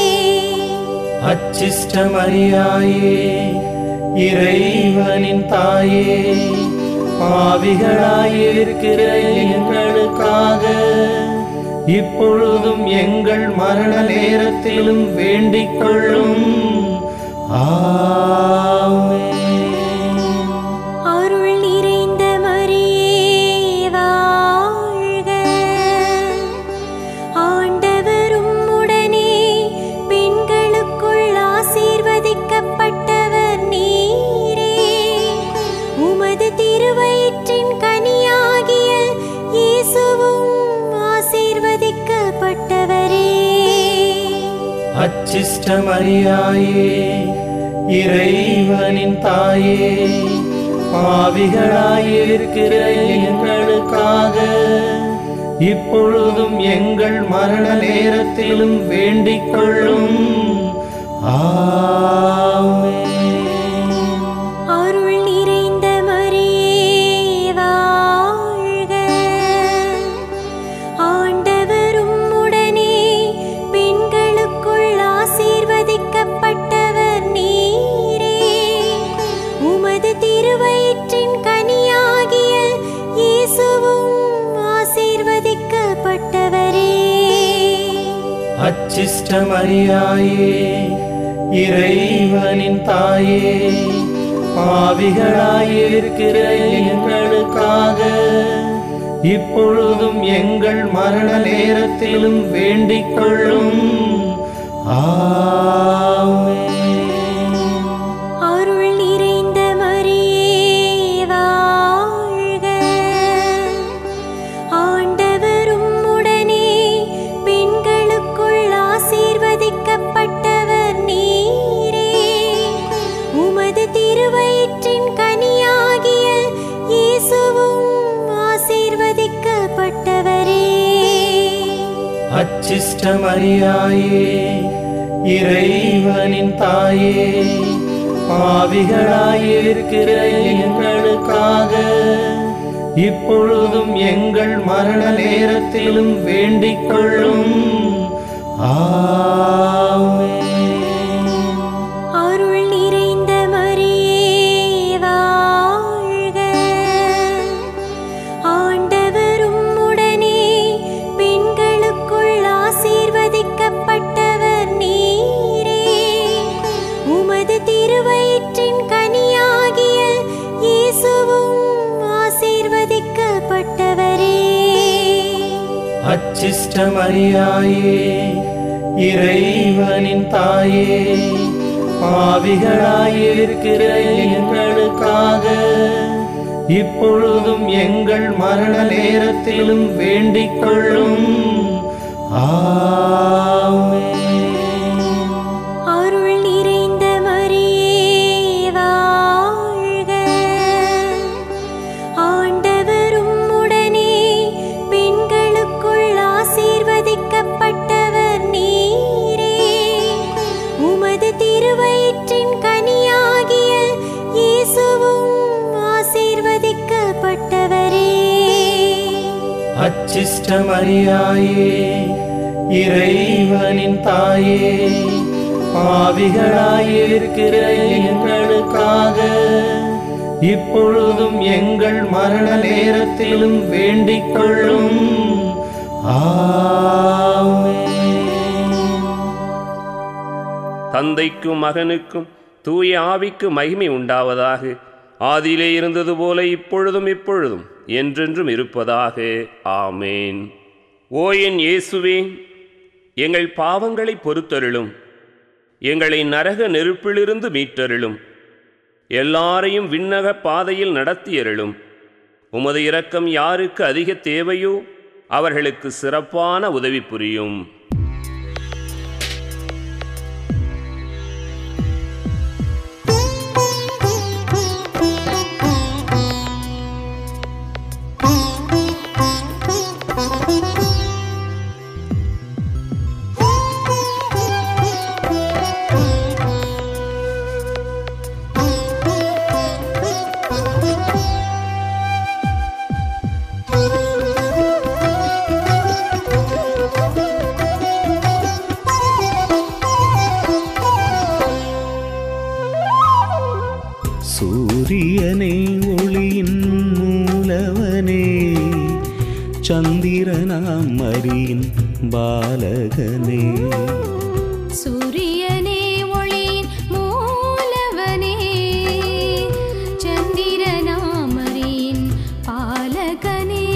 அச்சிஷ்டமரியாயே இறைவனின் தாயே பாவிகளாயிருக்கிற எங்களுக்காக இப்பொழுதும் எங்கள் மரண நேரத்திலும் வேண்டிக் கொள்ளும் ஆமென் அருள் நிறைந்த மரியே வாழ்க ஆண்டவரும் உடனே பெண்களுக்குள் ஆசீர்வதிக்கப்பட்டவர் நீரே உமது திருவயிற்றின் கனியாகிய இயேசுவும் ஆசீர்வதிக்கப்பட்டவரே அச்சிஷ்டமரியாயே இறைவனின் தாயே பாவிகளாயிருக்கிற எங்களுக்காக இப்பொழுதும் எங்கள் மரண நேரத்திலும் வேண்டிக் கொள்ளும் ஆமென் அருள் நிறைந்த மரியே வாழ்க ஆண்டவரும் உடனே பெண்களுக்குள் ஆசீர்வதிக்கப்பட்டவர் நீரே உமது திருவயிற்றின் கனியாகிய இயேசுவும் ஆசீர்வதிக்கப்பட்டவரே அச்சிஷ்டமரியாயே இறைவனின் தாயே பாவிகளாயிருக்கிற எங்களுக்காக இப்பொழுதும் எங்கள் மரண நேரத்திலும் வேண்டிக் கொள்ளும் ஆமென் அருள் நிறைந்த மரியே வாழ்க ஆண்டவரும் உடனே பெண்களுக்குள் ஆசீர்வதிக்கப்பட்டவர் நீரே உமது திருவயிற்றின் கனியாகிய இயேசுவும் ஆசீர்வதிக்கப்பட்டவரே அச்சிஷ்டமரியாயே இறைவனின் தாயே பாவிகளாயிருக்கிற எங்களுக்காக இப்பொழுதும் எங்கள் மரண நேரத்திலும் வேண்டிக் கொள்ளும் ஆமென் அருள் நிறைந்த மரியே வாழ்க ஆண்டவரும் உடனே பெண்களுக்குள் ஆசீர்வதிக்கப்பட்டவர் நீரே உமது திருவயிற்றின் கனியாகிய இயேசுவும் ஆசீர்வதிக்கப்பட்டவரே அச்சிஷ்டமரியாயே இறைவனின் தாயே பாவிகளாயிருக்கிற எங்களுக்காக இப்பொழுதும் எங்கள் மரண நேரத்திலும் வேண்டிக் கொள்ளும் ஆமென் அருள் நிறைந்த மரியே வாழ்க ஆண்டவரும் உடனே பெண்களுக்குள் ஆசீர்வதிக்கப்பட்டவர் நீரே உமது திருவயிற்றின் கனியாகிய இயேசுவும் ஆசீர்வதிக்கப்பட்டவரே அச்சிஷ்டமரியாயே இறைவனின் தாயே பாவிகளாயிருக்கிற எங்களுக்காக இப்பொழுதும் எங்கள் மரண நேரத்திலும் வேண்டிக் கொள்ளும் ஆமென் தந்தைக்கும் மகனுக்கும் தூய ஆவிக்கு மகிமை உண்டாவதாக ஆதியிலே இருந்தது போல இப்பொழுதும் இப்பொழுதும் என்றென்றும் இருப்பதாக ஆமேன் ஓ என் இயேசுவே எங்கள் பாவங்களை பொறுத்தருளும் எங்களை நரக நெருப்பிலிருந்து மீட்டருளும் எல்லாரையும் விண்ணக பாதையில் நடத்தியருளும் உமது இரக்கம் யாருக்கு அதிக தேவையோ அவர்களுக்கு சிறப்பான உதவி புரியும் சூரியனே ஒளியின் மூலவனே சந்திரனாம் மரியின் பாலகனே சூரியனே ஒளியின் மூலவனே சந்திரனாமரின் பாலகனே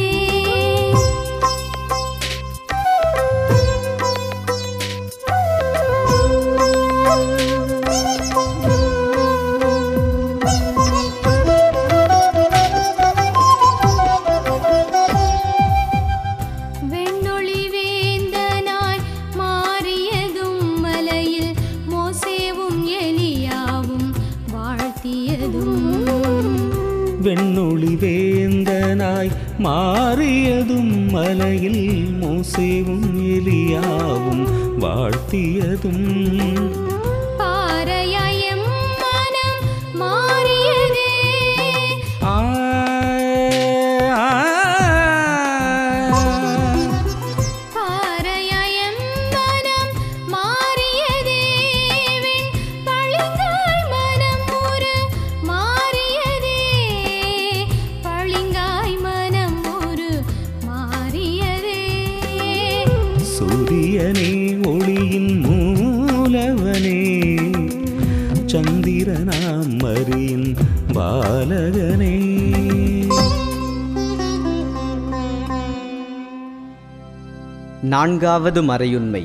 வெண்ணொளி வேந்தனாய் மாறியதும் மலையில் மோசேவும் எலியாவும் வாழ்த்தியதும் வெண்ணொளி வேந்தனாய் மாறியதும் மலையில் மோசேவும் எலியாவும் வாழ்த்தியதும் பாறையாயம் மனம் மாறியதே ஆ, ஆ, பாறையாயம் மனம் மாறியதே விண் பளிங்காய் மனம் ஒரு மாறியதே பளிங்காய் மனம் ஒரு மாறியதே சூரியனே ஒளியின் மூலவனே சந்திரனாம் மரியின் பாலகனே நான்காவது மறையுண்மை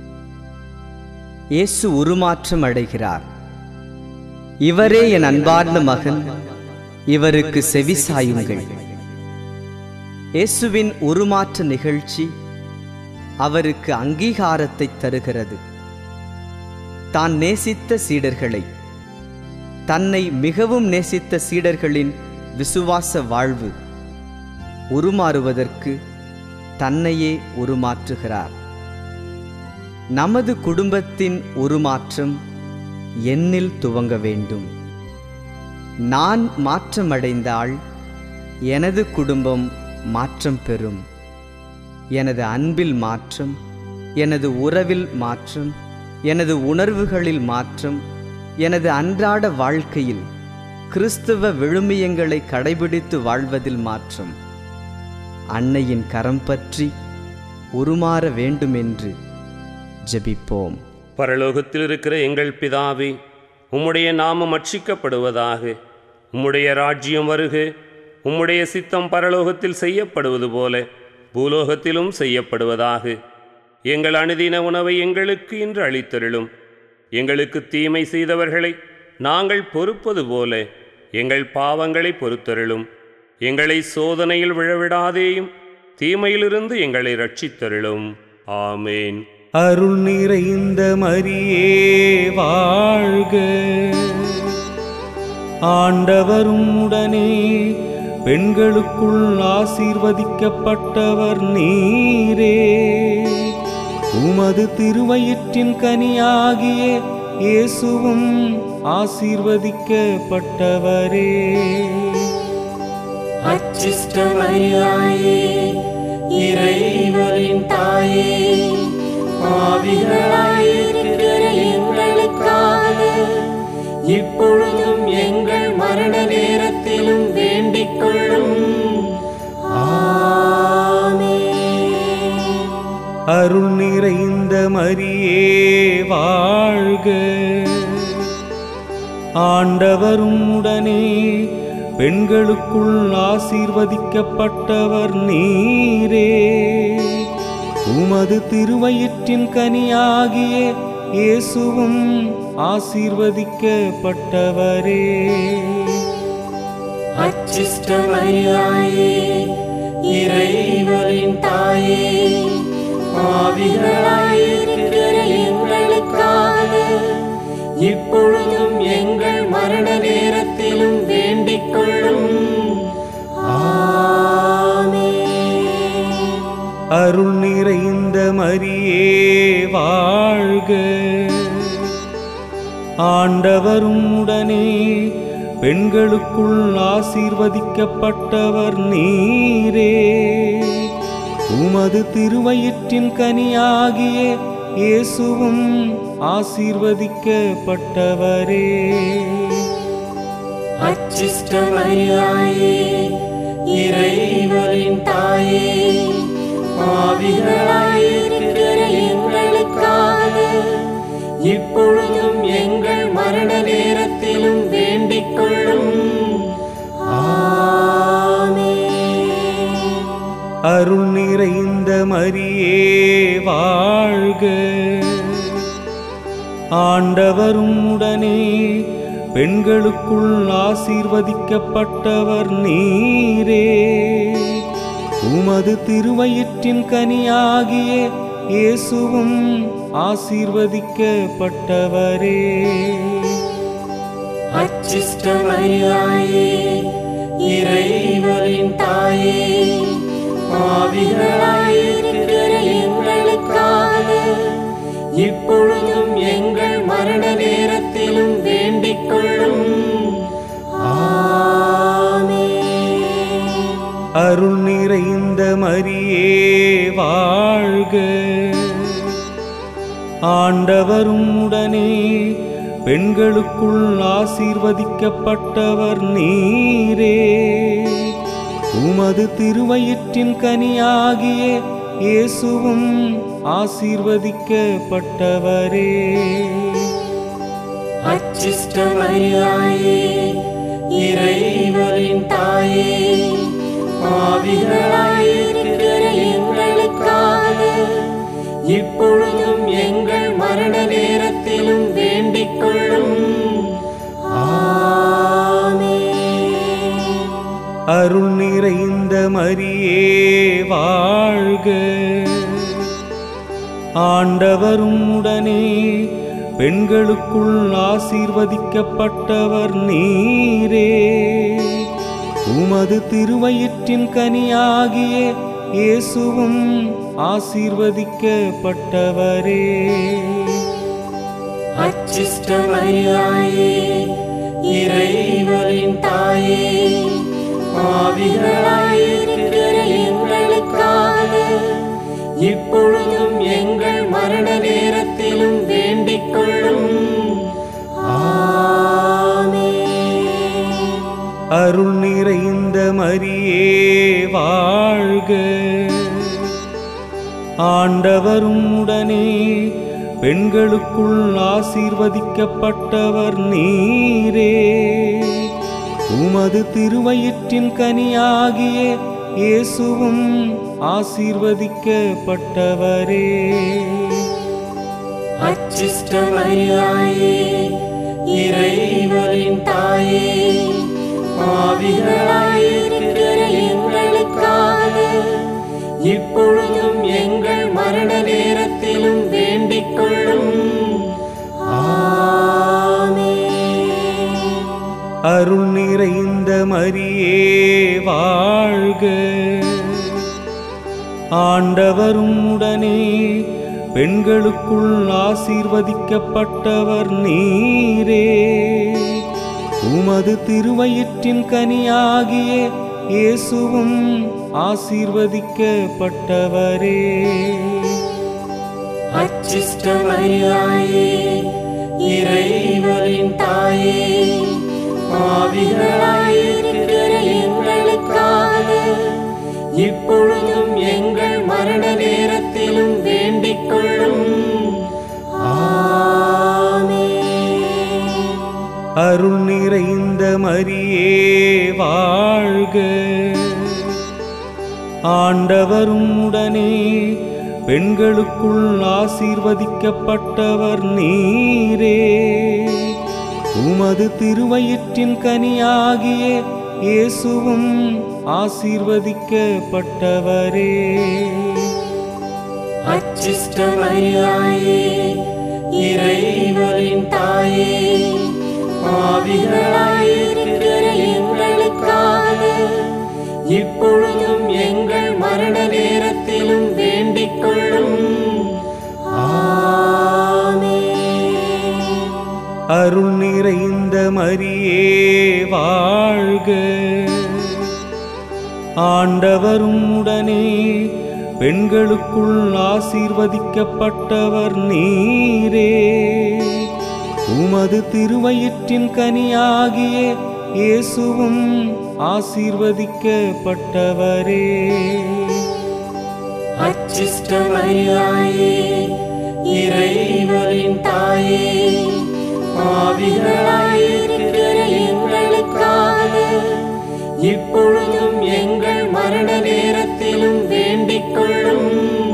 இயேசு உருமாற்றம் அடைகிறார் இவரே என் அன்பார்ந்த மகன் இவருக்கு செவிசாயுங்கள் இயேசுவின் உருமாற்ற நிகழ்ச்சி அவருக்கு அங்கீகாரத்தை தருகிறது தான் நேசித்த சீடர்களை தன்னை மிகவும் நேசித்த சீடர்களின் விசுவாச வாழ்வு உருமாறுவதற்கு தன்னையே உருமாற்றுகிறார் நமது குடும்பத்தின் உருமாற்றம் என்னில் துவங்க வேண்டும் நான் மாற்றமடைந்தால் எனது குடும்பம் மாற்றம் பெறும் எனது அன்பில் மாற்றம் எனது உறவில் மாற்றம் எனது உணர்வுகளில் மாற்றம் எனது அன்றாட வாழ்க்கையில் கிறிஸ்துவ விழுமியங்களை கடைபிடித்து வாழ்வதில் மாற்றம் அன்னையின் கரம் பற்றி உருமாற வேண்டுமென்று ஜெபிப்போம் பரலோகத்தில் இருக்கிற எங்கள் பிதாவே உம்முடைய நாமம் அட்சிக்கப்படுவதாக உம்முடைய ராஜ்யம் வருக உம்முடைய சித்தம் பரலோகத்தில் செய்யப்படுவது போல பூலோகத்திலும் செய்யப்படுவதாக எங்கள் அனுதின உணவை எங்களுக்கு இன்று அளித்தருளும் எங்களுக்கு தீமை செய்தவர்களை நாங்கள் பொறுப்பது போல எங்கள் பாவங்களை பொறுத்தருளும் எங்களை சோதனையில் விழவிடாதேயும் தீமையிலிருந்து எங்களை ரட்சித்தருளும் ஆமேன் அருள் நிறைந்த மரியே வாழ்க ஆண்டவரும் உடனே பெண்களுக்குள் ஆசீர்வதிக்கப்பட்டவர் நீரே உமது திருவயிற்றின் கனியாகிய இயேசுவும் ஆசீர்வதிக்கப்பட்டவரே அச்சிஷ்டமரியாயே இறைவரின் தாயே பாவிகளாயிருக்கிற எங்களுக்காக இப்பொழுதும் எங்கள் மரண நேரத்திலும் வேண்டிக் கொள்ளும் ஆமென். அருள் நிறைந்த மரியே வாழ்க ஆண்டவரும் உடனே பெண்களுக்குள் ஆசீர்வதிக்கப்பட்டவர் நீரே உமது திருவயிற்றின் கனியாகிய இயேசுவும் ஆசீர்வதிக்கப்பட்டவரே அச்சிஷ்டமரியாயே இறைவரின் தாயே பாவிகளாயிருக்கிற எங்களுக்காக இப்பொழுதும் எங்கள் மரண நேரத்திலும் வேண்டிக் கொள்ளும் ஆமென். அருள் நிறைந்த மரியே வாழ்க ஆண்டவரும் உடனே பெண்களுக்குள் ஆசீர்வதிக்கப்பட்டவர் நீரே உமது திருவயிற்றின் கனியாகிய இயேசுவும் ஆசீர்வதிக்கப்பட்டவரே அச்சிஷ்டமரியாயே இறைவரின் தாயே பாவிகளாயிருக்கிற எங்களுக்காக இப்பொழுதும் எங்கள் மரண நேரத்திலும் வேண்டிக் கொள்ளும் ஆமென். அருள் நிறைந்த மரியே வாழ்க ஆண்டவரும் உடனே பெண்களுக்குள் ஆசீர்வதிக்கப்பட்டவர் நீரே உமது திருவயிற்றின் கனியாகிய இயேசுவும் ஆசீர்வதிக்கப்பட்டவரே அச்சிஷ்டமரியாயே இறைவரின் தாயே பாவிகளாயிருக்கிற எங்களுக்காக இப்பொழுதும் எங்கள் மரண நேரத்திலும் வேண்டிக் கொள்ளும் ஆமென். அருள் நிறைந்த மரியே வாழ்க ஆண்டவரும் உடனே பெண்களுக்குள் ஆசீர்வதிக்கப்பட்டவர் நீரே உமது திருவயிற்றின் கனியாகிய இயேசுவும் ஆசீர்வதிக்கப்பட்டவரே அச்சிஷ்டமரியாயே இறைவரின் தாயே பாவிகளாயிருக்கிற எங்களுக்காக இப்பொழுதும் எங்கள் மரண நேரத்திலும் வேண்டிக் கொள்ளும் ஆமென். அருள் நிறைந்த மரியே வாழ்க ஆண்டவரும் உடனே பெண்களுக்குள் ஆசீர்வதிக்கப்பட்டவர் நீரே உமது திருவயிற்றின் கனியாகிய இயேசுவும் ஆசீர்வதிக்கப்பட்டவரே அச்சிஷ்டமரியாயே இறைவரின் தாயே பாவிகளாயிருக்கிற எங்களுக்காக இப்பொழுதும் எங்கள் மரண நேரத்திலும் வேண்டிக் கொள்ளும் ஆமென். அருள் நிறைந்த மரியே வாழ்க ஆண்டவரும் உடனே பெண்களுக்குள் ஆசீர்வதிக்கப்பட்டவர் நீரே உமது திருவயிற்றின் கனியாகிய இயேசுவும் ஆசீர்வதிக்கப்பட்டவரே அச்சிஷ்டமரியாயே இறைவரின் தாயே பாவிகளாயிருக்கிற எங்களுக்காக இப்பொழுதும் எங்கள் மரண நேரத்திலும் வேண்டிக் கொள்ளும் ஆமென். அருள் நிறைந்த மரியே வாழ்க ஆண்டவரும் உடனே பெண்களுக்குள் ஆசீர்வதிக்கப்பட்டவர் நீரே உமது திருவயிற்றின் கனியாகிய இயேசுவும் ஆசீர்வதிக்கப்பட்டவரே அச்சிஷ்டமரியாயே இறைவரின் தாயே பாவிகளாயிருக்கிற எங்களுக்காக இப்பொழுதும் எங்கள் மரண நேரத்திலும் வேண்டிக் கொள்ளும் ஆமென். அருள் நிறைந்த மரியே வாழ்க ஆண்டவரும் உடனே பெண்களுக்குள் ஆசீர்வதிக்கப்பட்டவர் நீரே உமது திருவயிற்றின் கனியாகிய இயேசுவும் ஆசீர்வதிக்கப்பட்டவரே அச்சிஷ்டமரியாயே இறைவரின் தாயே பாவிகளாயிருக்கிற எங்களுக்காக இப்பொழுதும் எங்கள் மரண நேரத்திலும் வேண்டிக் கொள்ளும் ஆமென். அருள் நிறைந்த மரியே வாழ்க ஆண்டவரும் உடனே பெண்களுக்குள் ஆசீர்வதிக்கப்பட்டவர் நீரே உமது திருவயிற்றின் கனியாகிய இயேசுவும் ஆசீர்வதிக்கப்பட்டவரே அச்சிஷ்டமரியாயே இறைவரின் தாயே பாவிகளாயிருக்கிற எங்களுக்காக இப்பொழுதும் எங்கள் மரண நேரத்திலும் வேண்டிக் கொள்ளும்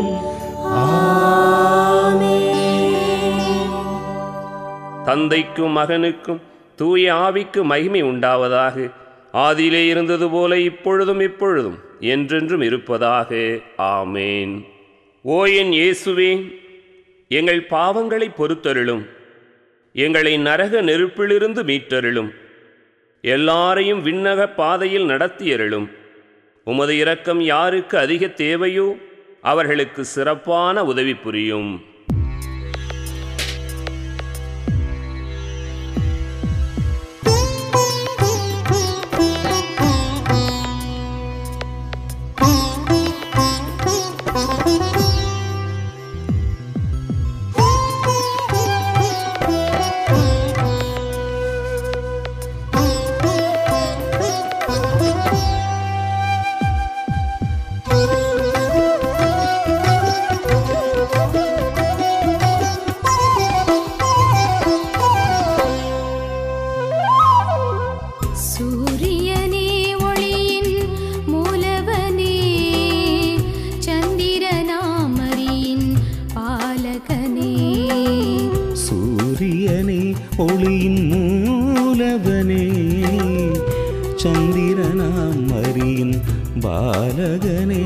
ஆமென். தந்தைக்கும் மகனுக்கும் தூய ஆவிக்கு மகிமை உண்டாவதாக ஆதியிலே இருந்தது போல இப்பொழுதும் இப்பொழுதும் என்றென்றும் இருப்பதாக ஆமேன் ஓ என் இயேசுவே எங்கள் பாவங்களை பொறுத்தருளும் எங்களை நரக நெருப்பிலிருந்து மீட்டருளும் எல்லாரையும் விண்ணக பாதையில் நடத்தியருளும் உமது இரக்கம் யாருக்கு அதிக தேவையோ அவர்களுக்கு சிறப்பான உதவி புரியும் சூரியனே ஒளியின் மூலவனே சந்திரனாமரியின் பாலகனே சூரியனே ஒளியின் மூலவனே சந்திரனாம் மரியின் பாலகனே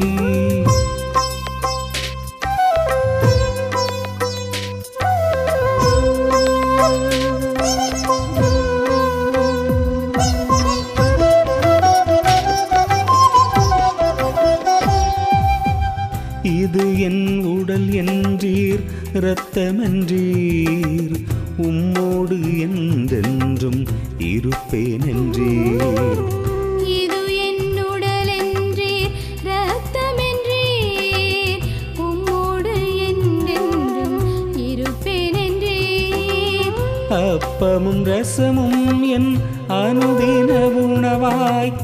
இது என் உடல் என்றீர் இரத்தமென்றீர் உம்மோடு என்றென்றும் இருப்பேன் என்றீர் இது என் உடலென்றீர் இரத்தமென்றீர் உம்மோடு என்றென்றும் இருப்பேனென்றீர் அப்பமும் ரசமும் என் அனுதின உணவாய்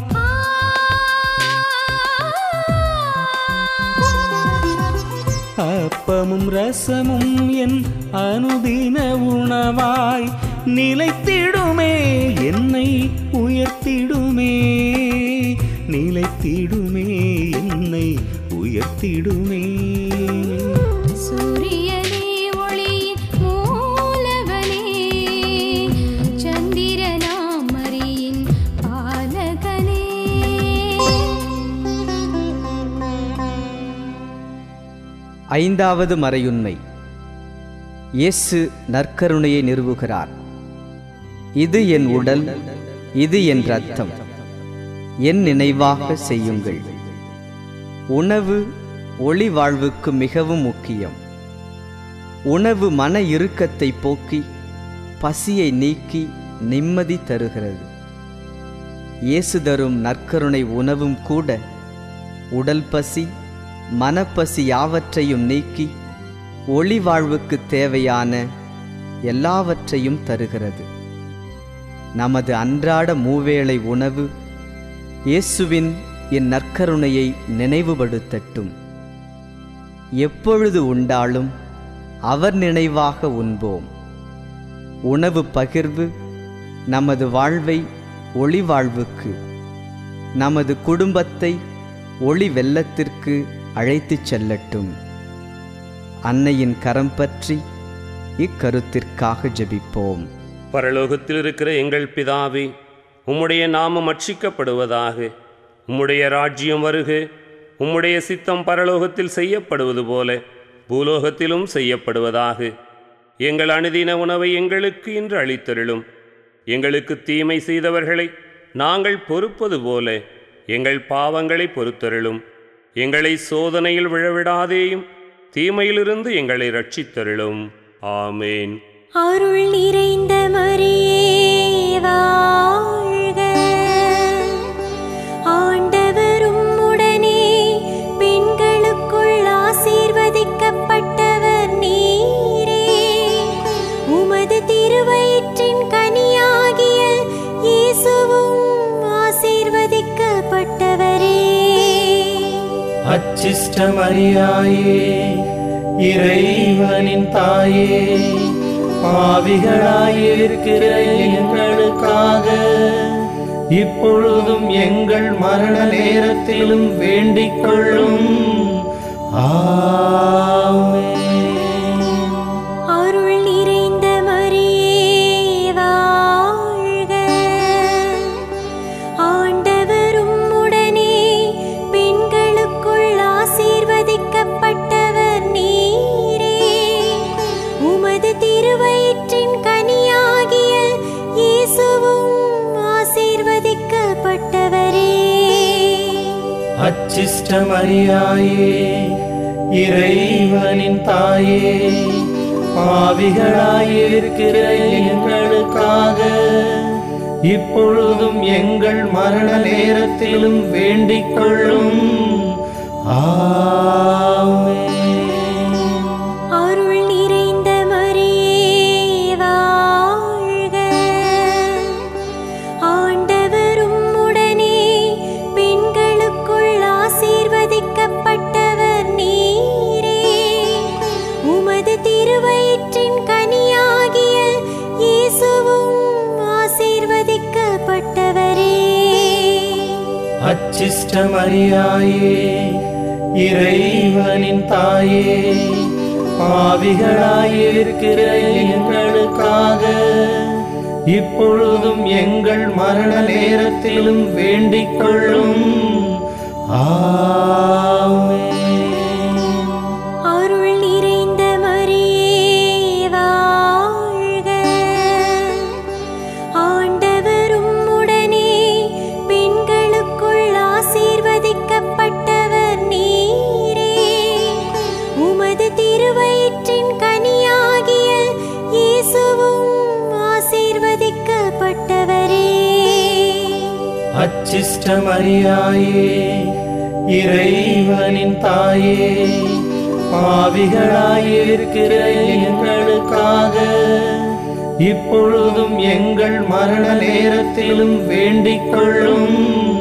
அப்பமும் ரசமும் என் அனுதின உணவாய் நிலைத்திடுமே என்னை உயர்த்திடுமே நிலைத்திடுமே என்னை உயர்த்திடுமே சூரியனே ஒளியின் மூலவனே சந்திரனாமரியின் பாலகனே ஐந்தாவது மறையுண்மை இயேசு நற்கருணையை நிறுவுகிறார் இது என் உடல் இது என் ரத்தம் என் நினைவாக செய்யுங்கள் உணவு ஒளி வாழ்வுக்கு மிகவும் முக்கியம் உணவு மன இறுக்கத்தை போக்கி பசியை நீக்கி நிம்மதி தருகிறது இயேசு தரும் நற்கருணை உணவும் கூட உடல் பசி மனப்பசி யாவற்றையும் நீக்கி ஒளி வாழ்வுக்கு தேவையான எல்லாவற்றையும் தருகிறது நமது அன்றாட மூவேளை உணவு இயேசுவின் என் நற்கருணையை நினைவுபடுத்தட்டும் எப்பொழுது உண்டாலும் அவர் நினைவாக உண்போம் உணவு பகிர்வு நமது வாழ்வை ஒளி வாழ்வுக்கு நமது குடும்பத்தை ஒளி வெள்ளத்திற்கு அழைத்துச் செல்லட்டும் அன்னையின் கரம் பற்றி இக்கருத்திற்காக ஜெபிப்போம் பரலோகத்தில் இருக்கிற எங்கள் பிதாவே உம்முடைய நாமம் அட்சிக்கப்படுவதாக உம்முடைய ராஜ்யம் வருக உம்முடைய சித்தம் பரலோகத்தில் செய்யப்படுவது போல பூலோகத்திலும் செய்யப்படுவதாக எங்கள் அனுதின உணவை எங்களுக்கு இன்று அளித்தருளும் எங்களுக்கு தீமை செய்தவர்களை நாங்கள் பொறுப்பது போல எங்கள் பாவங்களை பொறுத்தருளும் எங்களை சோதனையில் விழவிடாதேயும் தீமையிலிருந்து எங்களை ரட்சித்தருளும் ஆமேன் அருள் நிறைந்த மரியே வாழ்க ஆண்டவரும் உடனே பெண்களுக்குள் ஆசீர்வதிக்கப்பட்டவர் நீரே உமது திருவயிற்றின் கனியாகிய இயேசுவும் ஆசீர்வதிக்கப்பட்டவரே அச்சிஷ்டமரியாயே இறைவனின் தாயே பாவிகளாயிருக்கிற எங்களுக்காக இப்பொழுதும் எங்கள் மரண நேரத்திலும் வேண்டிக் கொள்ளும் ஆமென். அருள் நிறைந்த மரியே வாழ்க ஆண்டவரும் உடனே பெண்களுக்குள் ஆசீர்வதிக்கப்பட்டவர் நீரே உமது திருவயிற்றின் கனியாகிய இயேசுவும் ஆசீர்வதிக்கப்பட்டவரே அச்சிஷ்டமரியாயே இறைவனின் தாயே பாவிகளாயிருக்கிற எங்களுக்காக இப்பொழுதும் எங்கள் மரண நேரத்திலும் வேண்டிக் கொள்ளும் ஆமென். அருள் நிறைந்த மரியே வாழ்க ஆண்டவரும் உடனே பெண்களுக்குள் ஆசீர்வதிக்கப்பட்டவர் நீரே உமது திருவயிற்றின் கனியாகிய இயேசுவும் ஆசீர்வதிக்கப்பட்டவரே அச்சிஷ்டமரியாயே இறைவனின் தாயே பாவிகளாயிருக்கிற எங்களுக்காக இப்பொழுதும் எங்கள் மரண நேரத்திலும் வேண்டிக் கொள்ளும் ஆமென். அருள் நிறைந்த மரியே வாழ்க ஆண்டவரும் உடனே பெண்களுக்குள் ஆசீர்வதிக்கப்பட்டவர் நீரே உமது திருவயிற்றின் கனியாகிய இயேசுவும் ஆசீர்வதிக்கப்பட்டவரே அச்சிஷ்டமரியாயே இறைவனின் தாயே பாவிகளாயிருக்கிற எங்களுக்காக இப்பொழுதும் எங்கள் மரண நேரத்திலும் வேண்டிக் கொள்ளும்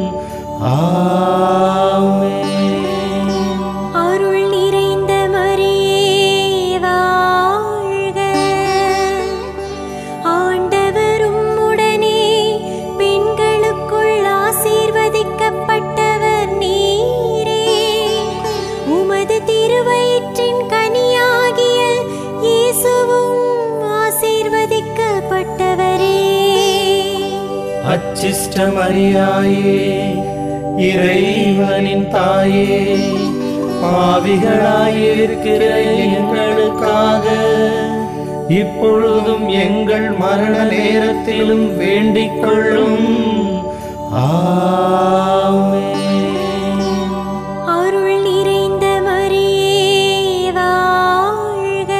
ஆமென். அருள் நிறைந்த மரியே வாழ்க ஆண்டவரும் உடனே பெண்களுக்குள் ஆசீர்வதிக்கப்பட்டவர் நீரே உமது திருவயிற்றின் கனியாகிய இயேசுவும் ஆசீர்வதிக்கப்பட்டவரே அச்சிஷ்டமரியாயே இறைவனின் தாயே பாவிகளாயிருக்கிற எங்களுக்காக இப்பொழுதும் எங்கள் மரண நேரத்திலும் வேண்டிக் கொள்ளும் ஆமென். அருள் நிறைந்த மரியே வாழ்க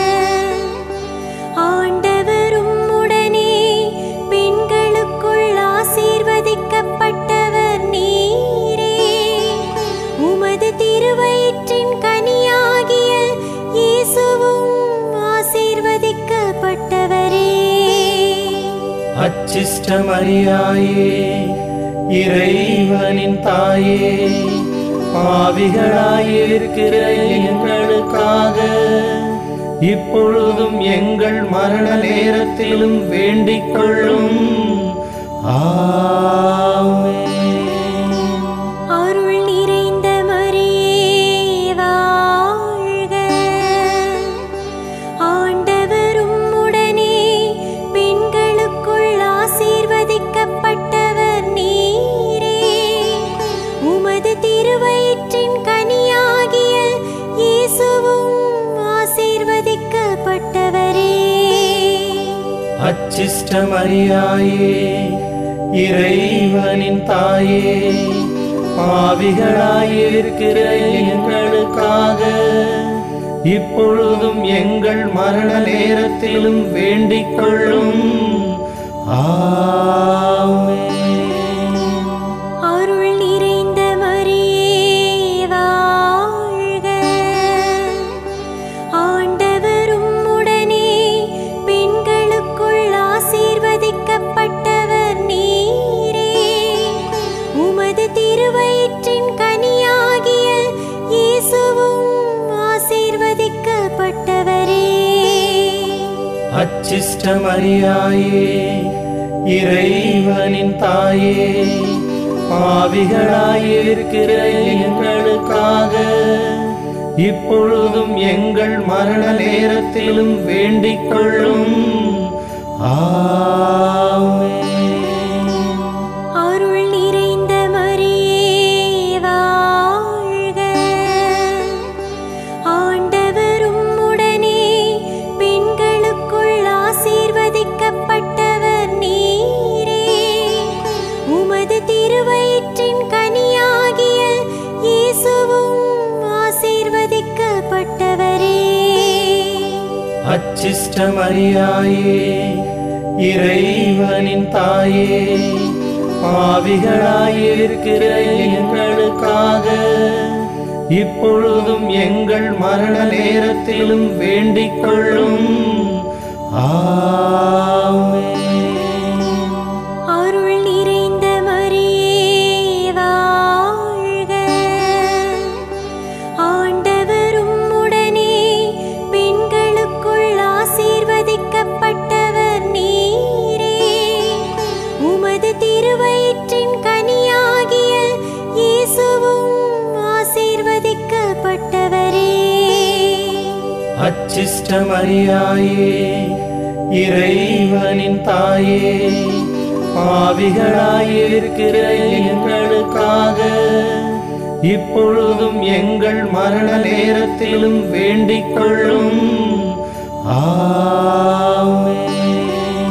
ஆண்டவரும் உடனே பெண்களுக்குள் ஆசீர்வதிக்கப்பட்டவர் நீரே உமது திருவயிற்றின் கனியாகிய இயேசுவும் ஆசீர்வதிக்கப்பட்டவரே அச்சிஷ்டமரியாயே இறைவனின் தாயே பாவிகளாயிருக்கிற எங்களுக்காக இப்பொழுதும் எங்கள் மரண நேரத்திலும் வேண்டிக் கொள்ளும் ஆமென். அருள் நிறைந்த மரியே வாழ்க அச்சிஷ்டமரியாயே இறைவனின் தாயே பாவிகளாயிருக்கிற எங்களுக்காக இப்பொழுதும் எங்கள் மரண நேரத்திலும் வேண்டிக் கொள்ளும் ஆமென். அருள் நிறைந்த மரியே வாழ்க ஆண்டவரும் உடனே பெண்களுக்குள் ஆசீர்வதிக்கப்பட்டவர் நீரே உமது திருவயிற்றின் கனியாகிய இயேசுவும் ஆசீர்வதிக்கப்பட்டவரே அச்சிஷ்டமரியாயே இறைவனின் தாயே பாவிகளாயிருக்கிற எங்களுக்காக இப்பொழுதும் எங்கள் மரண நேரத்திலும் வேண்டிக் கொள்ளும் ஆமென். அருள் நிறைந்த மரியே வாழ்க ஆண்டவரும் உடனே பெண்களுக்குள் ஆசீர்வதிக்கப்பட்டவர் நீரே உமது திருவயிற்றின் கனியாகிய இயேசுவும் ஆசீர்வதிக்கப்பட்டவரே அச்சிஷ்டமரியாயே இறைவனின் தாயே பாவிகளாயிருக்கிற எங்களுக்காக இப்பொழுதும் எங்கள் மரண நேரத்திலும் வேண்டிக் கொள்ளும் ஆமென். அருள் நிறைந்த மரியே வாழ்க ஆண்டவரும் உடனே பெண்களுக்குள் ஆசீர்வதிக்கப்பட்டவர் நீரே உமது திருவயிற்றின் கனியாகிய இயேசுவும் ஆசீர்வதிக்கப்பட்டவரே அச்சிஷ்டமரியாயே இறைவனின் தாயே பாவிகளாயிருக்கிற எங்களுக்காக இப்பொழுதும் எங்கள் மரண நேரத்திலும் வேண்டிக் கொள்ளும் ஆமென்.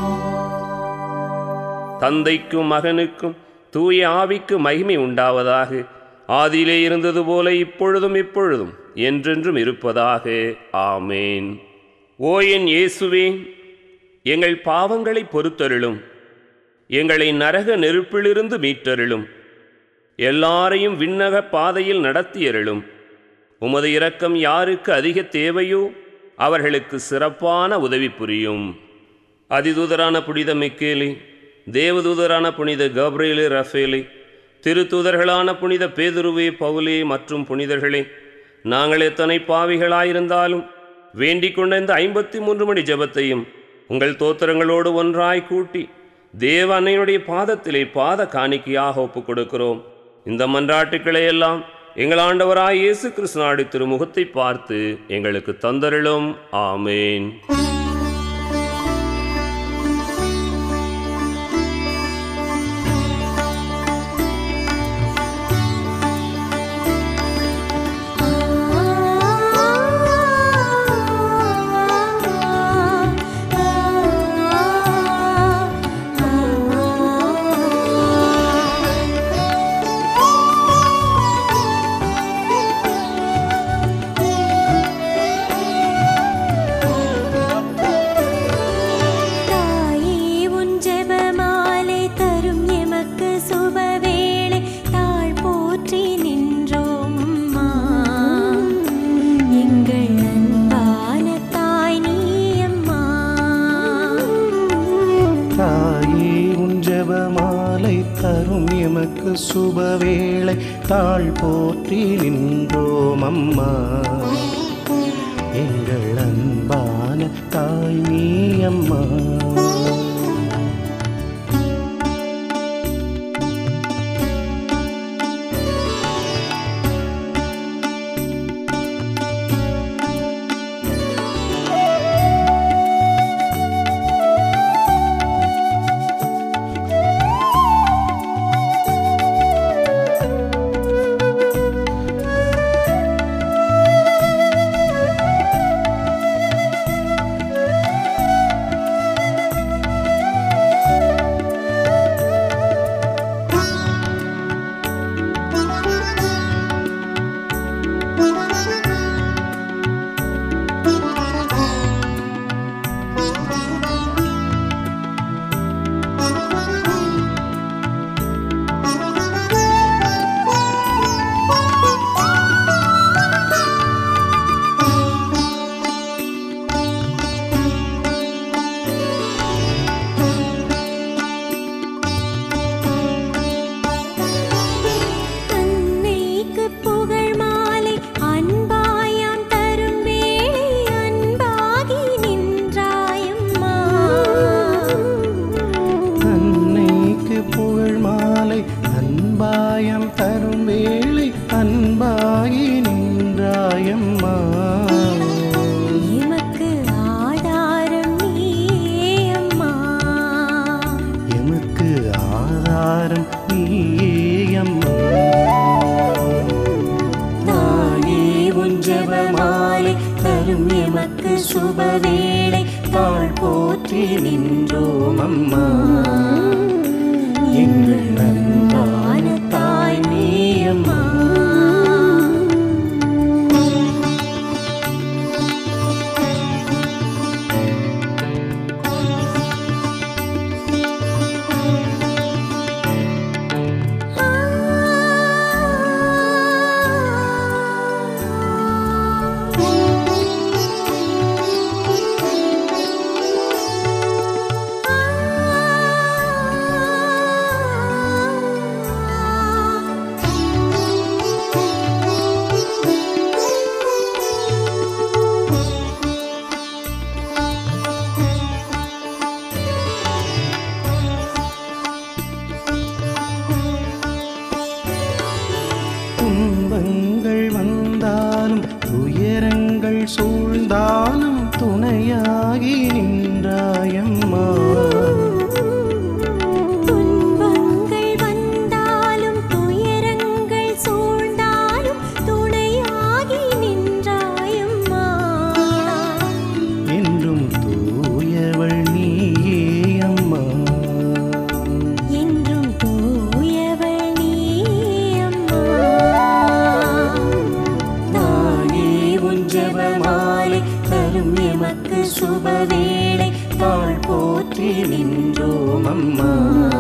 தந்தைக்கும் மகனுக்கும் தூய ஆவிக்கு மகிமை உண்டாவதாக ஆதியிலே இருந்தது போல இப்பொழுதும் இப்பொழுதும் என்றென்றும் இருப்பதாக ஆமேன் ஓ என் இயேசுவே எங்கள் பாவங்களை பொறுத்தருளும் எங்களை நரக நெருப்பிலிருந்து மீட்டருளும் எல்லாரையும் விண்ணக பாதையில் நடத்தியருளும் உமது இரக்கம் யாருக்கு அதிக தேவையோ அவர்களுக்கு சிறப்பான உதவி புரியும் அதிதூதரான புனித மிக்கேலி தேவதூதரான புனித கப்ரேலு ரஃபேலி திருத்தூதர்களான புனித பேதுருவே பவுலே மற்றும் புனிதர்களே நாங்கள் எத்தனை பாவிகளாயிருந்தாலும் வேண்டிக் கொண்ட இந்த ஐம்பத்தி மூன்று மணி ஜெபத்தையும் உங்கள் தோத்திரங்களோடு ஒன்றாய் கூட்டி தேவ அன்னையுடைய பாதத்திலே பாத காணிக்கையாக ஒப்புக் கொடுக்கிறோம் இந்த மன்றாட்டுக்களை எல்லாம் எங்கள் ஆண்டவராய் இயேசு கிறிஸ்துநாடு திருமுகத்தை பார்த்து எங்களுக்கு தந்தருளும் ஆமேன் தாயே உன் ஜெபமாலை தரும் எமக்கு சுபவேளை தாழ் போற்றி நின்றோம் அம்மா. எங்கள் அன்பான தாய் நீ அம்மா தாயே உன் ஜெபமாலை தரும் எமக்கு சுபவேளை தாழ் போற்றி நின்றோம் அம்மா எங்கள் அன்பான தாய் நீ அம்மா ஜெபமாலை தரும் எமக்கு சுபவேளை தாழ் போற்றி நின்றோம் அம்மா எங்கள் அன்பான தாய் நீ அம்மா துன்பங்கள் வந்தாலும் துயரங்கள் சூழ்ந்தாலும் துணையாகி நின்றாயம்மா துன்பங்கள் வந்தாலும் துயரங்கள் சூழ்ந்தாலும் துணையாகி நின்றாயம்மா என்றும் தூயவள் நீயே அம்மா என்றும் தூயவள் நீ அம்மா தாயே உன் ஜெபமாலை தரும் எமக்கு சுபவேளை தாழ் போற்றி நின்றோம் அம்மா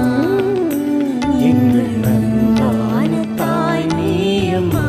எங்கள் அன்பான தாய் நீ அம்மா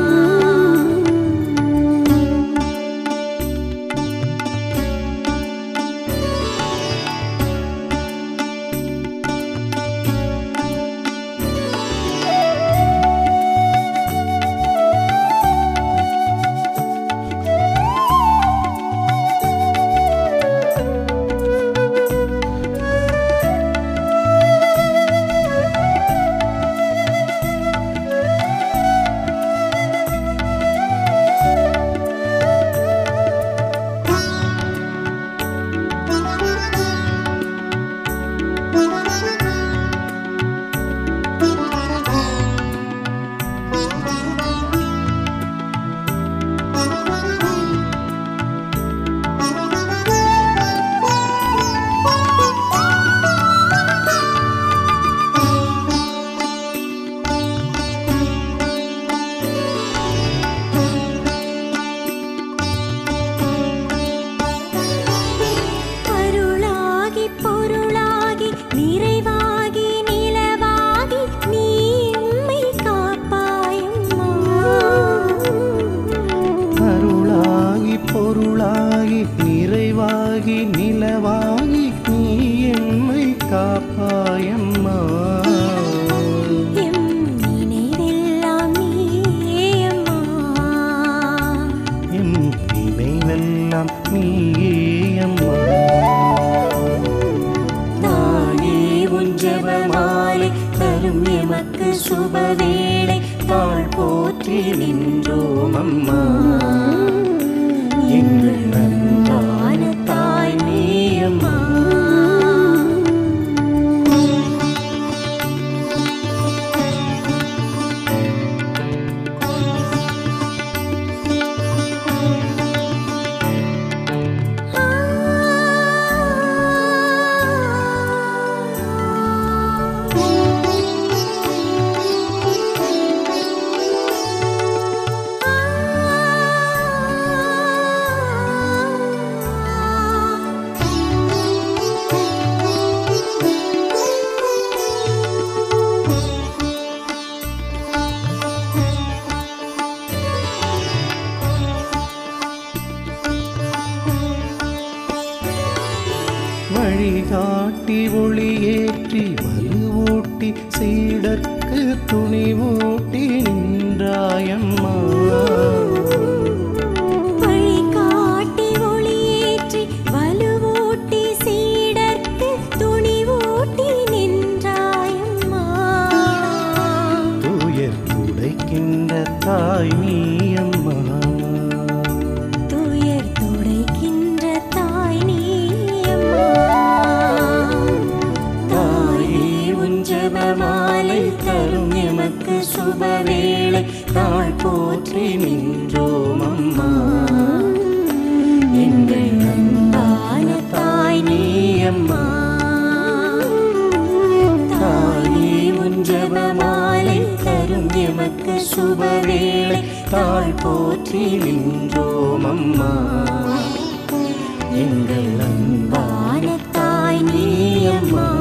அருளாகி பொருளாகி நிறைவாகி நிலவாகி நீ எம்மை காப்பாயம்மா அருளாகி பொருளாகி நிறைவாகி நிலவாகி நீ எம்மை காப்பாயம்மா எம் நினைவெல்லாம் நீயே அம்மா எம் நினைவெல்லாம் நீயே அம்மா தாயே உன் ஜெபமாலை தரும் எமக்கு சுபவேளை தாழ் போற்றி நின்றோம் அம்மா எங்கள் அன்பான தாய் நீ அம்மா வழிகாட்டி ஒளியேற்றி வலுவூட்டி சீடர்க்கு துணிவூட்டி நின்றாயம்மா வழிகாட்டி ஒளியேற்றி வலுவூட்டி சீடர்க்கு துணிவூட்டி நின்றாயம்மா துயர் துடைக்கின்ற தாய் நீ அம்மா துயர் துடைக்கின்ற தாய் நீ அம்மா தாயே உன் ஜெபமாலை தரும் எமக்கு சுபவேளை தாழ் தாழ் போற்றி நின்றோம் அம்மா எங்கள் அன்பான தாய் நீ அம்மா தாயே உன் ஜெபமாலை தரும் எமக்கு சுபவேளை தாழ் போற்றி நின்றோம் அம்மா எங்கள் அன்பான தாய் நீ அம்மா